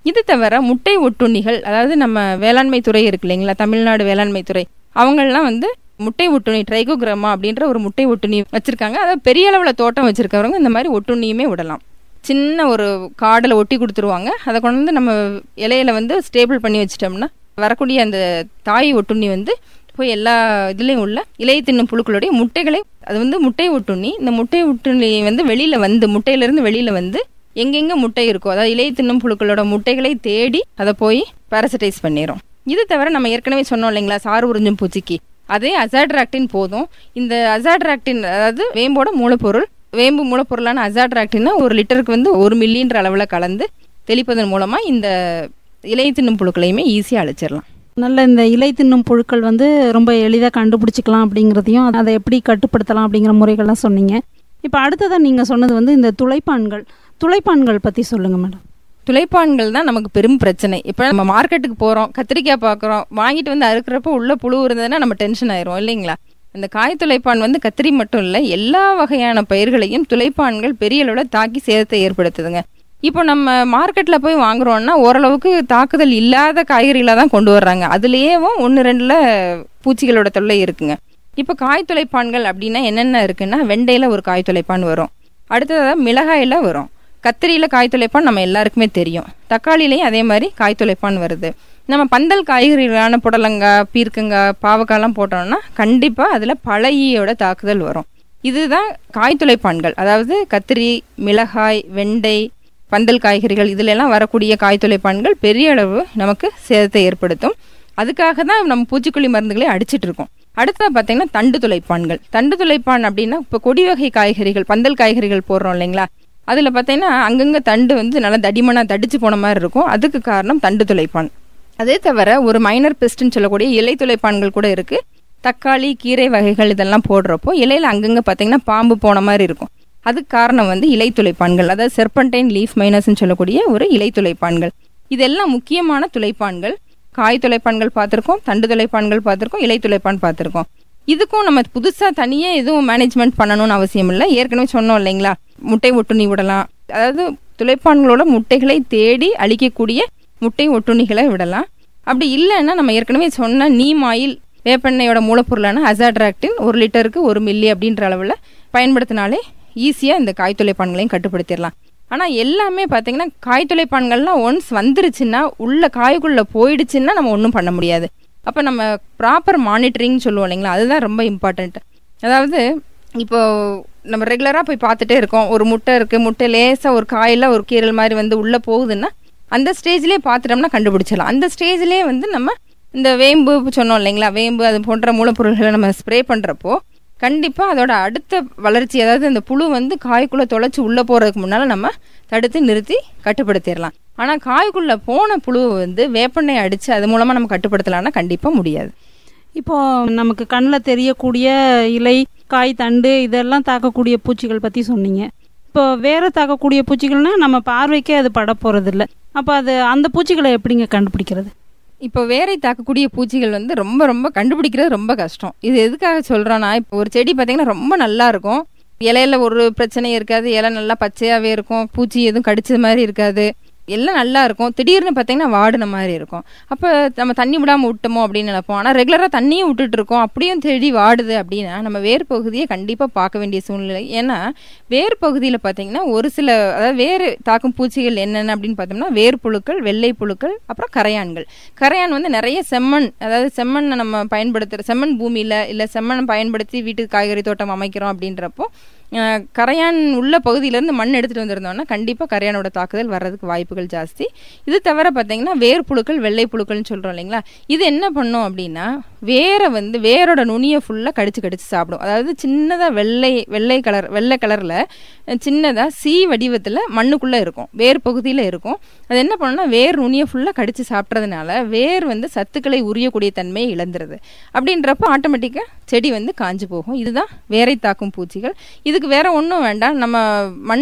இது தவிர முட்டை ஒட்டுண்ணிகள் அதாவது நம்ம வேளாண்மை துறை இருக்கு இல்லைங்களா தமிழ்நாடு வேளாண்மை துறை அவங்கெல்லாம் வந்து முட்டை ஒட்டுண்ணி ட்ரைகோகிராமா அப்படின்ற ஒரு முட்டை ஒட்டுண்ணி வச்சிருக்காங்க அதாவது பெரிய அளவில் தோட்டம் வச்சிருக்கவங்க இந்த மாதிரி ஒட்டுண்ணியுமே விடலாம் சின்ன ஒரு காடில் ஒட்டி கொடுத்துருவாங்க அதை கொண்டு வந்து நம்ம இலையில வந்து ஸ்டேபிள் பண்ணி வச்சிட்டோம்னா வரக்கூடிய அந்த தாய் ஒட்டுண்ணி வந்து போய் எல்லா இதுலேயும் உள்ள இலை தின்னும் புழுக்களுடைய முட்டைகளை அது வந்து முட்டை ஒட்டுண்ணி இந்த முட்டை ஒட்டுண்ணி வந்து வெளியில வந்து முட்டையிலிருந்து வெளியில வந்து எங்கெங்க முட்டை இருக்கோ அதாவது இலை தின்னும் புழுக்களோட முட்டைகளை தேடி அதை போய் பாரசடைஸ் பண்ணிடும் இது தவிர நம்ம ஏற்கனவே சொன்னோம் இல்லைங்களா சாறு உறிஞ்சும் பூச்சிக்கு அதே அசாட்ராக்டின் போதும் இந்த அசாட்ராக்டின் அதாவது வேம்போட மூலப்பொருள் வேம்பு மூலப்பொருளான அசாட்ராக்டின்னா ஒரு லிட்டருக்கு வந்து ஒரு மில்லின்ற அளவில் கலந்து தெளிப்பதன் மூலமா இந்த இலை தின்னும் புழுக்களையுமே ஈஸியாக அழிச்சிடலாம் நல்ல இந்த இலை தின்னும் புழுக்கள் வந்து ரொம்ப எளிதாக கண்டுபிடிச்சிக்கலாம் அப்படிங்கிறதையும் அதை எப்படி கட்டுப்படுத்தலாம் அப்படிங்கிற முறைகள்லாம் சொன்னீங்க இப்போ அடுத்ததாக நீங்கள் சொன்னது வந்து இந்த துளைப்பான்கள் துளைப்பான்கள் பற்றி சொல்லுங்கள் மேடம் துளைப்பான்கள் தான் நமக்கு பெரும் பிரச்சனை இப்போ நம்ம மார்க்கெட்டுக்கு போகிறோம் கத்திரிக்காய் பார்க்குறோம் வாங்கிட்டு வந்து அறுக்கிறப்ப உள்ள புழு இருந்ததுன்னா நம்ம டென்ஷன் ஆயிரும் இல்லைங்களா இந்த காய் துளைப்பான் வந்து கத்திரி மட்டும் இல்லை எல்லா வகையான பயிர்களையும் துளைப்பான்கள் பெரிய அளவில் தாக்கி சேதத்தை ஏற்படுத்துதுங்க இப்போ நம்ம மார்க்கெட்டில் போய் வாங்குறோம்னா ஓரளவுக்கு தாக்குதல் இல்லாத காய்கறிகளை தான் கொண்டு வர்றாங்க அதுலேயேவும் ஒன்று ரெண்டில் பூச்சிகளோட தொல்லை இருக்குங்க இப்போ காய் துளைப்பான்கள் அப்படின்னா என்னென்ன இருக்குன்னா வெண்டையில் ஒரு காய் துளைப்பான் வரும் அடுத்ததாக மிளகாயில் வரும் கத்திரியில் காய் துளைப்பான் நம்ம எல்லாருக்குமே தெரியும் தக்காளிலையும் அதே மாதிரி காய் துளைப்பான் வருது நம்ம பந்தல் காய்கறிகளான புடலங்காய் பீர்க்கங்காய் பாவக்காய்லாம் போட்டோம்னா கண்டிப்பாக அதில் பழையோட தாக்குதல் வரும் இதுதான் காய் துளைப்பான்கள் அதாவது கத்திரி மிளகாய் வெண்டை பந்தல் காய்கறிகள் இதுல எல்லாம் வரக்கூடிய காய் துளைப்பான்கள் பெரிய அளவு நமக்கு சேதத்தை ஏற்படுத்தும் அதுக்காக தான் நம்ம பூச்சிக்கொல்லி மருந்துகளை அடிச்சிட்டு இருக்கோம் அடுத்தது பார்த்தீங்கன்னா தண்டு துளைப்பான்கள் தண்டு துளைப்பான் அப்படின்னா இப்போ கொடி வகை காய்கறிகள் பந்தல் காய்கறிகள் போடுறோம் இல்லைங்களா அதில் பார்த்தீங்கன்னா அங்கங்கே தண்டு வந்து நல்லா தடிமனாக தடிச்சு போன மாதிரி இருக்கும் அதுக்கு காரணம் தண்டு துளைப்பான் அதே தவிர ஒரு மைனர் பெஸ்ட்னு சொல்லக்கூடிய இலை துளைப்பான்கள் கூட இருக்கு தக்காளி கீரை வகைகள் இதெல்லாம் போடுறப்போ இலையில அங்கங்கே பார்த்தீங்கன்னா பாம்பு போன மாதிரி இருக்கும் அதுக்கு காரணம் வந்து இலை துளைப்பான்கள் அதாவது செர்பன்டைன் லீஃப் மைனஸ்னு சொல்லக்கூடிய ஒரு இலை துளைப்பான்கள் இதெல்லாம் முக்கியமான துளைப்பான்கள் காய் துளைப்பான்கள் பார்த்துருக்கோம் தண்டு துளைப்பான்கள் பார்த்துருக்கோம் இலை துளைப்பான் பார்த்துருக்கோம் இதுக்கும் நம்ம புதுசாக தனியாக எதுவும் மேனேஜ்மெண்ட் பண்ணணும்னு அவசியம் இல்லை ஏற்கனவே சொன்னோம் இல்லைங்களா முட்டை ஒட்டுண்ணி விடலாம் அதாவது துளைப்பான்களோட முட்டைகளை தேடி அழிக்கக்கூடிய முட்டை ஒட்டுண்ணிகளை விடலாம் அப்படி இல்லைன்னா நம்ம ஏற்கனவே சொன்ன நீம் ஆயில் வேப்பெண்ணெயோட மூலப்பொருளான அசாட்ராக்டின் ஒரு லிட்டருக்கு ஒரு மில்லி அப்படின்ற அளவில் பயன்படுத்தினாலே ஈஸியாக இந்த காய் துளைப்பான்களையும் கட்டுப்படுத்திடலாம் ஆனால் எல்லாமே பார்த்தீங்கன்னா காய் துளைப்பான்கள்லாம் ஒன்ஸ் வந்துருச்சுன்னா உள்ள காய்க்குள்ளே போயிடுச்சுன்னா நம்ம ஒன்றும் பண்ண முடியாது அப்போ நம்ம ப்ராப்பர் மானிட்டரிங் சொல்லுவோம் இல்லைங்களா அதுதான் ரொம்ப இம்பார்ட்டண்ட் அதாவது இப்போ நம்ம ரெகுலராக போய் பார்த்துட்டே இருக்கோம் ஒரு முட்டை இருக்குது முட்டை லேசாக ஒரு காயில் ஒரு கீரல் மாதிரி வந்து உள்ளே போகுதுன்னா அந்த ஸ்டேஜ்லேயே பார்த்துட்டோம்னா கண்டுபிடிச்சிடலாம் அந்த ஸ்டேஜ்லேயே வந்து நம்ம இந்த வேம்பு சொன்னோம் இல்லைங்களா வேம்பு அது போன்ற மூலப்பொருள்களை நம்ம ஸ்ப்ரே பண்ணுறப்போ கண்டிப்பாக அதோட அடுத்த வளர்ச்சி அதாவது அந்த புழு வந்து காய்க்குள்ளே தொலைச்சி உள்ளே போகிறதுக்கு முன்னால் நம்ம தடுத்து நிறுத்தி கட்டுப்படுத்திடலாம் ஆனால் காய்க்குள்ளே போன புழுவை வந்து வேப்பெண்ணெய் அடித்து அது மூலமாக நம்ம கட்டுப்படுத்தலாம்னா கண்டிப்பாக முடியாது இப்போ நமக்கு கண்ணில் தெரியக்கூடிய இலை காய் தண்டு இதெல்லாம் தாக்கக்கூடிய பூச்சிகள் பற்றி சொன்னீங்க இப்போ வேற தாக்கக்கூடிய பூச்சிகள்னா நம்ம பார்வைக்கே அது பட போகிறதில்ல அப்போ அது அந்த பூச்சிகளை எப்படிங்க கண்டுபிடிக்கிறது இப்போ வேரை தாக்கக்கூடிய பூச்சிகள் வந்து ரொம்ப ரொம்ப கண்டுபிடிக்கிறது ரொம்ப கஷ்டம் இது எதுக்காக சொல்கிறோன்னா இப்போ ஒரு செடி பார்த்தீங்கன்னா ரொம்ப நல்லா இருக்கும் இலையில ஒரு பிரச்சனையும் இருக்காது இலை நல்லா பச்சையாகவே இருக்கும் பூச்சி எதுவும் கடிச்சது மாதிரி இருக்காது எல்லாம் நல்லா இருக்கும் திடீர்னு பார்த்தீங்கன்னா வாடின மாதிரி இருக்கும் அப்போ நம்ம தண்ணி விடாமல் விட்டோமோ அப்படின்னு நினைப்போம் ஆனால் ரெகுலராக தண்ணியும் விட்டுட்டு இருக்கோம் அப்படியும் செடி வாடுது அப்படின்னா நம்ம வேர் பகுதியை கண்டிப்பாக பார்க்க வேண்டிய சூழ்நிலை ஏன்னா வேர் பகுதியில் பார்த்தீங்கன்னா ஒரு சில அதாவது வேறு தாக்கும் பூச்சிகள் என்னென்ன அப்படின்னு பார்த்தோம்னா வேர் புழுக்கள் வெள்ளை புழுக்கள் அப்புறம் கரையான்கள் கரையான் வந்து நிறைய செம்மண் அதாவது செம்மண்ணை நம்ம பயன்படுத்துகிற செம்மண் பூமியில் இல்லை செம்மண்ணை பயன்படுத்தி வீட்டுக்கு காய்கறி தோட்டம் அமைக்கிறோம் அப்படின்றப்போ அஹ், கரையான் உள்ள பகுதியிலேருந்து மண் எடுத்துகிட்டு வந்திருந்தோம்னா கண்டிப்பாக கரையானோட தாக்குதல் வர்றதுக்கு வாய்ப்புகள் ஜாஸ்தி இது தவிர பார்த்தீங்கன்னா வேர் புழுக்கள் வெள்ளை புழுக்கள்னு சொல்கிறோம் இல்லைங்களா இது என்ன பண்ணும் அப்படின்னா வேரை வந்து வேரோட நுனியை ஃபுல்லாக கடிச்சு கடிச்சு சாப்பிடும் அதாவது சின்னதாக வெள்ளை வெள்ளை கலர் வெள்ளை கலரில் சின்னதாக சி வடிவத்தில் மண்ணுக்குள்ளே இருக்கும் வேர் பகுதியில் இருக்கும் அது என்ன பண்ணுன்னா வேர் நுனியை ஃபுல்லாக கடிச்சு சாப்பிட்றதுனால வேர் வந்து சத்துக்களை உரியக்கூடிய தன்மையை இழந்துருது அப்படின்றப்போ ஆட்டோமேட்டிக்காக செடி வந்து காஞ்சு போகும் இதுதான் வேரை தாக்கும் பூச்சிகள் இதுக்கு வேற ஒன்றும் வேண்டாம் நம்ம மண்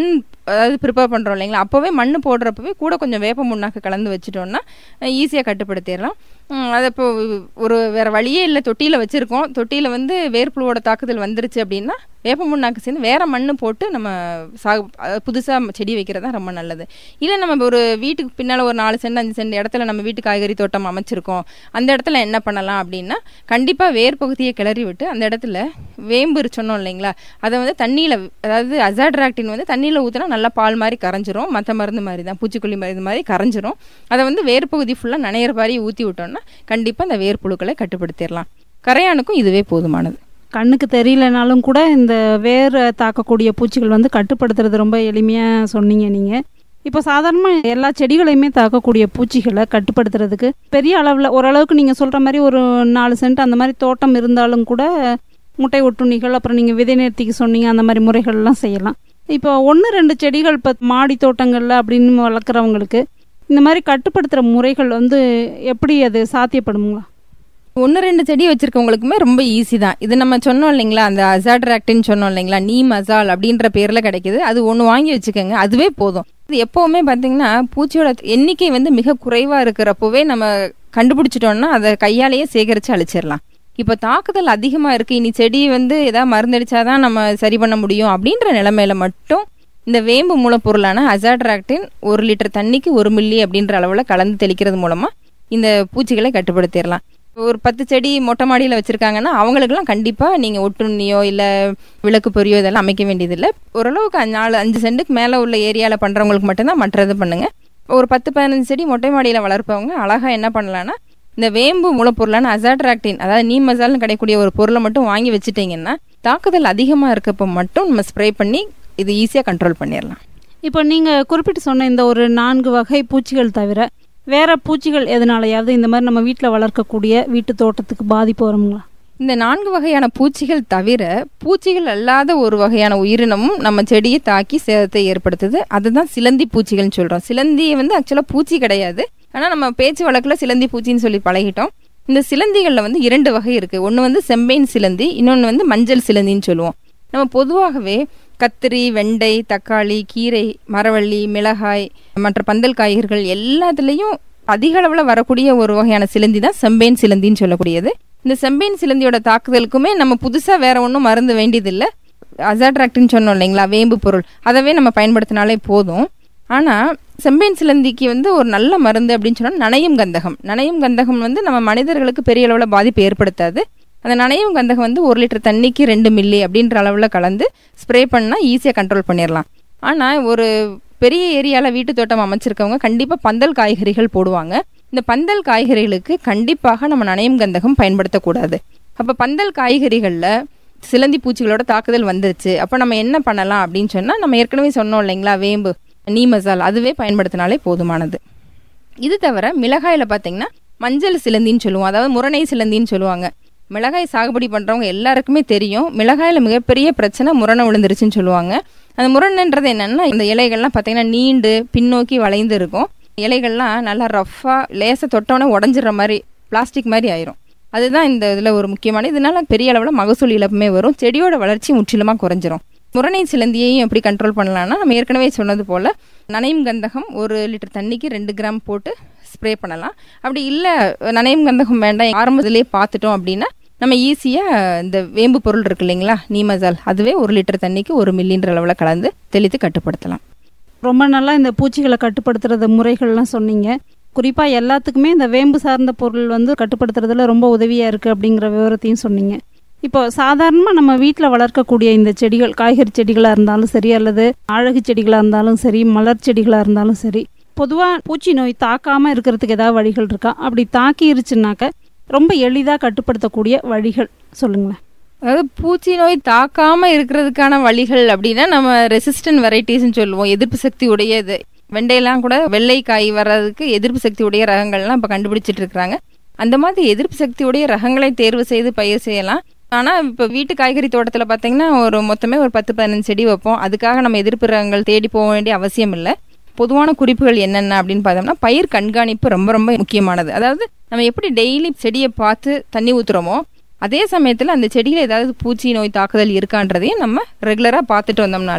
அதாவது ப்ரிப்பேர் பண்ணுறோம் இல்லைங்களா அப்போவே மண் போடுறப்பவே கூட கொஞ்சம் வேப்ப முன்னாக்கு கலந்து வச்சுட்டோம்னா ஈஸியாக கட்டுப்படுத்திடலாம் ம், அது இப்போ ஒரு வேற வழியே இல்லை தொட்டியில் வச்சுருக்கோம் தொட்டியில் வந்து வேர்ப்புழுவோட தாக்குதல் வந்துருச்சு அப்படின்னா வேப்ப முன்னாக்கு சேர்ந்து வேற மண் போட்டு நம்ம சாகு புதுசாக செடி வைக்கிறது தான் ரொம்ப நல்லது இல்லை நம்ம ஒரு வீட்டுக்கு பின்னால் ஒரு நாலு சென்ட் அஞ்சு சென்ட் இடத்துல நம்ம வீட்டு காய்கறி தோட்டம் அமைச்சிருக்கோம் அந்த இடத்துல என்ன பண்ணலாம் அப்படின்னா கண்டிப்பாக வேர் பகுதியை கிளறி விட்டு அந்த இடத்துல வேம்பு சொன்னோம் இல்லைங்களா அதை வந்து தண்ணியில் அதாவது அசாட்ராக்டின் வந்து தண்ணியில் ஊற்றினா நல்லா பால் மாதிரி கரைஞ்சிரும் மற்ற மருந்து மாதிரி தான் பூச்சிக்கொல்லி மருந்து மாதிரி கரைஞ்சிரும் அதை வந்து வேர் பகுதி ஃபுல்லாக நனையிற மாதிரி ஊற்றி விட்டோம்னா கண்டிப்பாக அந்த வேர் புழுக்களை கட்டுப்படுத்திடலாம் கரையானுக்கும் இதுவே போதுமானது கண்ணுக்கு தெரியலனாலும் கூட இந்த வேர் தாக்கக்கூடிய பூச்சிகள் வந்து கட்டுப்படுத்துறது ரொம்ப எளிமையாக சொன்னீங்க நீங்கள் இப்போ சாதாரணமாக எல்லா செடிகளையுமே தாக்கக்கூடிய பூச்சிகளை கட்டுப்படுத்துறதுக்கு பெரிய அளவில் ஓரளவுக்கு நீங்கள் சொல்கிற மாதிரி ஒரு நாலு சென்ட் அந்த மாதிரி தோட்டம் இருந்தாலும் கூட முட்டை ஒட்டுண்ணிகள் அப்புறம் நீங்கள் விதை நேர்த்திக்கு சொன்னீங்க அந்த மாதிரி முறைகள்லாம் செய்யலாம் இப்போ ஒன்று ரெண்டு செடிகள் இப்போ மாடி தோட்டங்களில் அப்படின்னு வளர்க்குறவங்களுக்கு இந்த மாதிரி கட்டுப்படுத்துகிற முறைகள் வந்து எப்படி அது சாத்தியப்படுங்களா ஒன்று ரெண்டு செடி வச்சிருக்கவங்களுக்குமே ரொம்ப ஈஸி தான் இது நம்ம சொன்னோம் இல்லைங்களா அந்த அசாட்ராக்டின்னு சொன்னோம் இல்லைங்களா நீ மசால் அப்படின்ற பேரில் கிடைக்குது அது ஒன்று வாங்கி வச்சுக்கோங்க அதுவே போதும் இது எப்போவுமே பார்த்தீங்கன்னா பூச்சியோட எண்ணிக்கை வந்து மிக குறைவாக இருக்கிறப்பவே நம்ம கண்டுபிடிச்சிட்டோம்னா அதை கையாலேயே சேகரித்து அழிச்சிடலாம் இப்போ தாக்குதல் அதிகமாக இருக்குது இனி செடி வந்து ஏதாவது மருந்தடிச்சாதான் நம்ம சரி பண்ண முடியும் அப்படின்ற நிலைமையில மட்டும் இந்த வேம்பு மூலப்பொருளான அசாட்ராக்டின் ஒரு லிட்டர் தண்ணிக்கு ஒரு மில்லி அப்படின்ற அளவில் கலந்து தெளிக்கிறது மூலமாக இந்த பூச்சிகளை கட்டுப்படுத்திடலாம் ஒரு பத்து செடி மொட்டை மாடியில் வச்சுருக்காங்கன்னா அவங்களுக்குலாம் கண்டிப்பாக நீங்கள் ஒட்டுண்ணியோ இல்லை விளக்கு பொரியோ இதெல்லாம் அமைக்க வேண்டியதில்லை ஓரளவுக்கு அஞ்சு- நாலு அஞ்சு சென்ட்டுக்கு மேலே உள்ள ஏரியாவில் பண்ணுறவங்களுக்கு மட்டும்தான் மற்றது பண்ணுங்க ஒரு பத்து பதினஞ்சு செடி மொட்டை மாடியில் வளர்ப்பவங்க அழகாக என்ன பண்ணலான்னா இந்த வேம்பு மூலப்பொருளான அசாட்ராக்டின் அதாவது நீ மசால்னு கிடைக்கக்கூடிய ஒரு பொருளை மட்டும் வாங்கி வச்சுட்டீங்கன்னா தாக்குதல் அதிகமாக இருக்கப்போ மட்டும் நம்ம ஸ்ப்ரே பண்ணி இது ஈஸியாக கண்ட்ரோல் பண்ணிடலாம் இப்போ நீங்கள் குறிப்பிட்டு சொன்ன இந்த ஒரு நான்கு வகை பூச்சிகள் தவிர வேற பூச்சிகள் எதனாலயாவது இந்த மாதிரி நம்ம வீட்டில் வளர்க்கக்கூடிய வீட்டு தோட்டத்துக்கு பாதிப்பு வருங்களா இந்த நான்கு வகையான பூச்சிகள் தவிர பூச்சிகள் அல்லாத ஒரு வகையான உயிரினமும் நம்ம செடியை தாக்கி சேதத்தை ஏற்படுத்துது அதுதான் சிலந்தி பூச்சிகள்னு சொல்றோம் சிலந்தி வந்து ஆக்சுவலா பூச்சி கிடையாது ஆனா நம்ம பேச்சு வழக்குல சிலந்தி பூச்சின்னு சொல்லி பழகிட்டோம் இந்த சிலந்திகள்ல வந்து இரண்டு வகை இருக்கு ஒன்னு வந்து செம்பெயின் சிலந்தி இன்னொன்னு வந்து மஞ்சள் சிலந்தின்னு சொல்லுவோம் நம்ம பொதுவாகவே கத்திரி வெண்டை தக்காளி கீரை மரவள்ளி மிளகாய் மற்ற பந்தல் காய்கறிகள் எல்லாத்துலேயும் அதிக அளவில் வரக்கூடிய ஒரு வகையான சிலந்தி தான் செம்பேன் சிலந்தின்னு சொல்லக்கூடியது இந்த செம்பேன் சிலந்தியோட தாக்குதலுக்குமே நம்ம புதுசாக வேற ஒன்றும் மருந்து வேண்டியதில்லை அசாட்ராக்டின்னு சொன்னோம் இல்லைங்களா வேம்பு பொருள் அதவே நம்ம பயன்படுத்தினாலே போதும் ஆனால் செம்பேன் சிலந்திக்கு வந்து ஒரு நல்ல மருந்து அப்படின்னு சொன்னால் நனையும் கந்தகம் நனையும் கந்தகம் வந்து நம்ம மனிதர்களுக்கு பெரிய அளவில் பாதிப்பு ஏற்படுத்தாது அந்த நனையும் கந்தகம் வந்து ஒரு லிட்டர் தண்ணிக்கு ரெண்டு மில்லி அப்படின்ற அளவில் கலந்து ஸ்ப்ரே பண்ணால் ஈஸியாக கண்ட்ரோல் பண்ணிடலாம் ஆனால் ஒரு பெரிய ஏரியாவில் வீட்டு தோட்டம் அமைச்சிருக்கவங்க கண்டிப்பாக பந்தல் காய்கறிகள் போடுவாங்க இந்த பந்தல் காய்கறிகளுக்கு கண்டிப்பாக நம்ம நனையும் கந்தகம் பயன்படுத்தக்கூடாது அப்போ பந்தல் காய்கறிகளில் சிலந்தி பூச்சிகளோட தாக்குதல் வந்துருச்சு அப்போ நம்ம என்ன பண்ணலாம் அப்படின்னு சொன்னால் நம்ம ஏற்கனவே சொன்னோம் இல்லைங்களா வேம்பு நீ மசால் அதுவே பயன்படுத்தினாலே போதுமானது இது தவிர மிளகாயில் பார்த்தீங்கன்னா மஞ்சள் சிலந்தின்னு சொல்லுவோம் அதாவது முரணை சிலந்தின்னு சொல்லுவாங்க மிளகாய் சாகுபடி பண்ணுறவங்க எல்லாருக்குமே தெரியும் மிளகாயில் மிகப்பெரிய பிரச்சனை முரணை விழுந்துருச்சுன்னு சொல்லுவாங்க அந்த முரணுன்றது என்னன்னா இந்த இலைகள்லாம் பார்த்தீங்கன்னா நீண்டு பின்னோக்கி வளைந்து இருக்கும் இலைகள்லாம் நல்லா ரஃப்பாக லேசாக தொட்டோன்னே உடஞ்சிற மாதிரி பிளாஸ்டிக் மாதிரி ஆயிரும் அதுதான் இந்த இதில் ஒரு முக்கியமான இதனால பெரிய அளவில் மகசூல் இழப்புமே வரும் செடியோட வளர்ச்சி முற்றிலுமாக குறைஞ்சிரும் முரணை சிலந்தியையும் எப்படி கண்ட்ரோல் பண்ணலாம்னா நம்ம ஏற்கனவே சொன்னது போல் நனையும் கந்தகம் ஒரு லிட்டர் தண்ணிக்கு ரெண்டு கிராம் போட்டு ஸ்ப்ரே பண்ணலாம் அப்படி இல்லை நனையும் கந்தகம் வேண்டாம் ஆரம்பத்திலே பார்த்துட்டோம் அப்படின்னா நம்ம ஈஸியாக இந்த வேம்பு பொருள் இருக்கு இல்லைங்களா நீமசால் அதுவே ஒரு லிட்டர் தண்ணிக்கு ஒரு மில்லின்ற அளவில் கலந்து தெளித்து கட்டுப்படுத்தலாம் ரொம்ப நல்லா இந்த பூச்சிகளை கட்டுப்படுத்துறது முறைகள்லாம் சொன்னீங்க குறிப்பாக எல்லாத்துக்குமே இந்த வேம்பு சார்ந்த பொருள் வந்து கட்டுப்படுத்துறதுல ரொம்ப உதவியாக இருக்குது அப்படிங்கிற விவரத்தையும் சொன்னீங்க இப்போ சாதாரணமாக நம்ம வீட்டில் வளர்க்கக்கூடிய இந்த செடிகள் காய்கறி செடிகளாக இருந்தாலும் சரி அல்லது அழகு செடிகளாக இருந்தாலும் சரி மலர் செடிகளாக இருந்தாலும் சரி பொதுவாக பூச்சி நோய் தாக்காமல் இருக்கிறதுக்கு ஏதாவது வழிகள் இருக்கா அப்படி தாக்கிருச்சுனாக்க ரொம்ப எளிதாக கட்டுப்படுத்தக்கூடிய வழிகள் சொல்லுங்களேன் அதாவது பூச்சி நோய் தாக்காம இருக்கிறதுக்கான வழிகள் அப்படின்னா நம்ம ரெசிஸ்டன்ட் வெரைட்டிஸ்னு சொல்லுவோம் எதிர்ப்பு சக்தி உடையது வெண்டையெல்லாம் கூட வெள்ளை காய் வர்றதுக்கு எதிர்ப்பு சக்தி உடைய ரகங்கள்லாம் இப்போ கண்டுபிடிச்சிட்டு இருக்காங்க அந்த மாதிரி எதிர்ப்பு சக்தி உடைய ரகங்களை தேர்வு செய்து பயிர் செய்யலாம் ஆனால் இப்போ வீட்டு காய்கறி தோட்டத்தில் பார்த்தீங்கன்னா ஒரு மொத்தமே ஒரு பத்து பதினஞ்சு செடி வைப்போம் அதுக்காக நம்ம எதிர்ப்பு ரகங்கள் தேடி போக வேண்டிய அவசியம் இல்லை பொதுவான குறிப்புகள் என்னென்ன அப்படின்னு பார்த்தோம்னா பயிர் கண்காணிப்பு ரொம்ப ரொம்ப முக்கியமானது அதாவது நம்ம எப்படி டெய்லி செடியை பார்த்து தண்ணி ஊத்துறோமோ அதே சமயத்தில் அந்த செடியில் ஏதாவது பூச்சி நோய் தாக்குதல் இருக்கான்றதையும் நம்ம ரெகுலராக பார்த்துட்டு வந்தோம்னாலே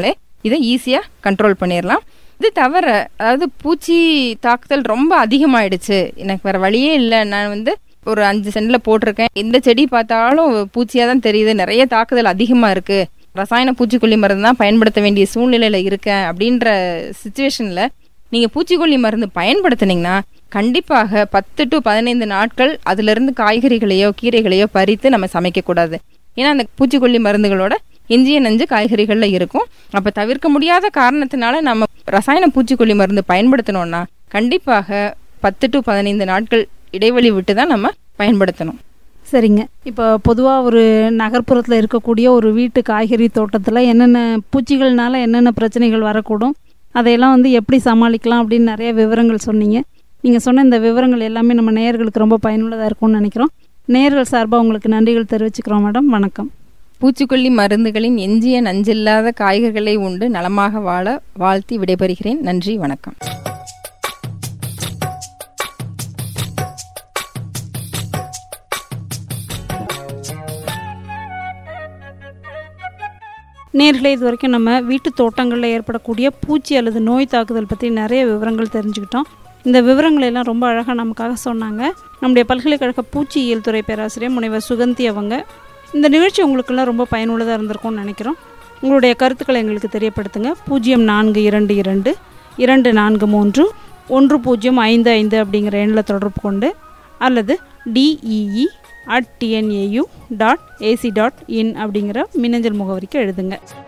இதை ஈஸியாக கண்ட்ரோல் பண்ணிடலாம் இது தவிர அதாவது பூச்சி தாக்குதல் ரொம்ப அதிகமாயிடுச்சு எனக்கு வேற வழியே இல்லை நான் வந்து ஒரு அஞ்சு சென்ட்ல போட்டிருக்கேன் எந்த செடி பார்த்தாலும் பூச்சியாக தான் தெரியுது நிறைய தாக்குதல் அதிகமாக இருக்கு ரசாயன பூச்சிக்கொல்லி மருந்து தான் பயன்படுத்த வேண்டிய சூழ்நிலையில இருக்கேன் அப்படின்ற சுச்சுவேஷன்ல நீங்க பூச்சிக்கொல்லி மருந்து பயன்படுத்துனீங்கன்னா கண்டிப்பாக பத்து டு பதினைந்து நாட்கள் அதுல இருந்து காய்கறிகளையோ கீரைகளையோ பறித்து நம்ம சமைக்க கூடாது ஏன்னா அந்த பூச்சிக்கொல்லி மருந்துகளோட எஞ்சிய நஞ்சு காய்கறிகள்ல இருக்கும் அப்ப தவிர்க்க முடியாத காரணத்தினால நம்ம ரசாயன பூச்சிக்கொல்லி மருந்து பயன்படுத்தணும்னா கண்டிப்பாக பத்து டு பதினைந்து நாட்கள் இடைவெளி விட்டு தான் நம்ம பயன்படுத்தணும் சரிங்க இப்போ பொதுவாக ஒரு நகர்ப்புறத்தில் இருக்கக்கூடிய ஒரு வீட்டு காய்கறி தோட்டத்தில் என்னென்ன பூச்சிகள்னால என்னென்ன பிரச்சனைகள் வரக்கூடும் அதையெல்லாம் வந்து எப்படி சமாளிக்கலாம் அப்படின்னு நிறைய விவரங்கள் சொன்னீங்க நீங்கள் சொன்ன இந்த விவரங்கள் எல்லாமே நம்ம நேயர்களுக்கு ரொம்ப பயனுள்ளதாக இருக்கும்னு நினைக்கிறோம் நேயர்கள் சார்பாக உங்களுக்கு நன்றிகள் தெரிவிச்சுக்கிறோம் மேடம் வணக்கம் பூச்சிக்கொல்லி மருந்துகளின் எஞ்சிய நஞ்சில்லாத காய்கறிகளை உண்டு நலமாக வாழ வாழ்த்தி விடைபெறுகிறேன் நன்றி வணக்கம் நேர்களே இது வரைக்கும் நம்ம வீட்டு தோட்டங்களில் ஏற்படக்கூடிய பூச்சி அல்லது நோய் தாக்குதல் பற்றி நிறைய விவரங்கள் தெரிஞ்சுக்கிட்டோம் இந்த விவரங்களை எல்லாம் ரொம்ப அழகாக நமக்காக சொன்னாங்க நம்முடைய பல்கலைக்கழக பூச்சியியல் துறை பேராசிரியர் முனைவர் சுகந்தி அவங்க இந்த நிகழ்ச்சி உங்களுக்கெல்லாம் ரொம்ப பயனுள்ளதாக இருந்திருக்கும்னு நினைக்கிறோம் உங்களுடைய கருத்துக்களை எங்களுக்கு தெரியப்படுத்துங்க பூஜ்ஜியம் நான்கு இரண்டு இரண்டு இரண்டு நான்கு மூன்று ஒன்று பூஜ்ஜியம் ஐந்து ஐந்து அப்படிங்கிற எண்ணில் தொடர்பு கொண்டு அல்லது DEE at TNAU dot AC dot in அப்படிங்கிற மின்னஞ்சல் முகவரிக்கு எழுதுங்க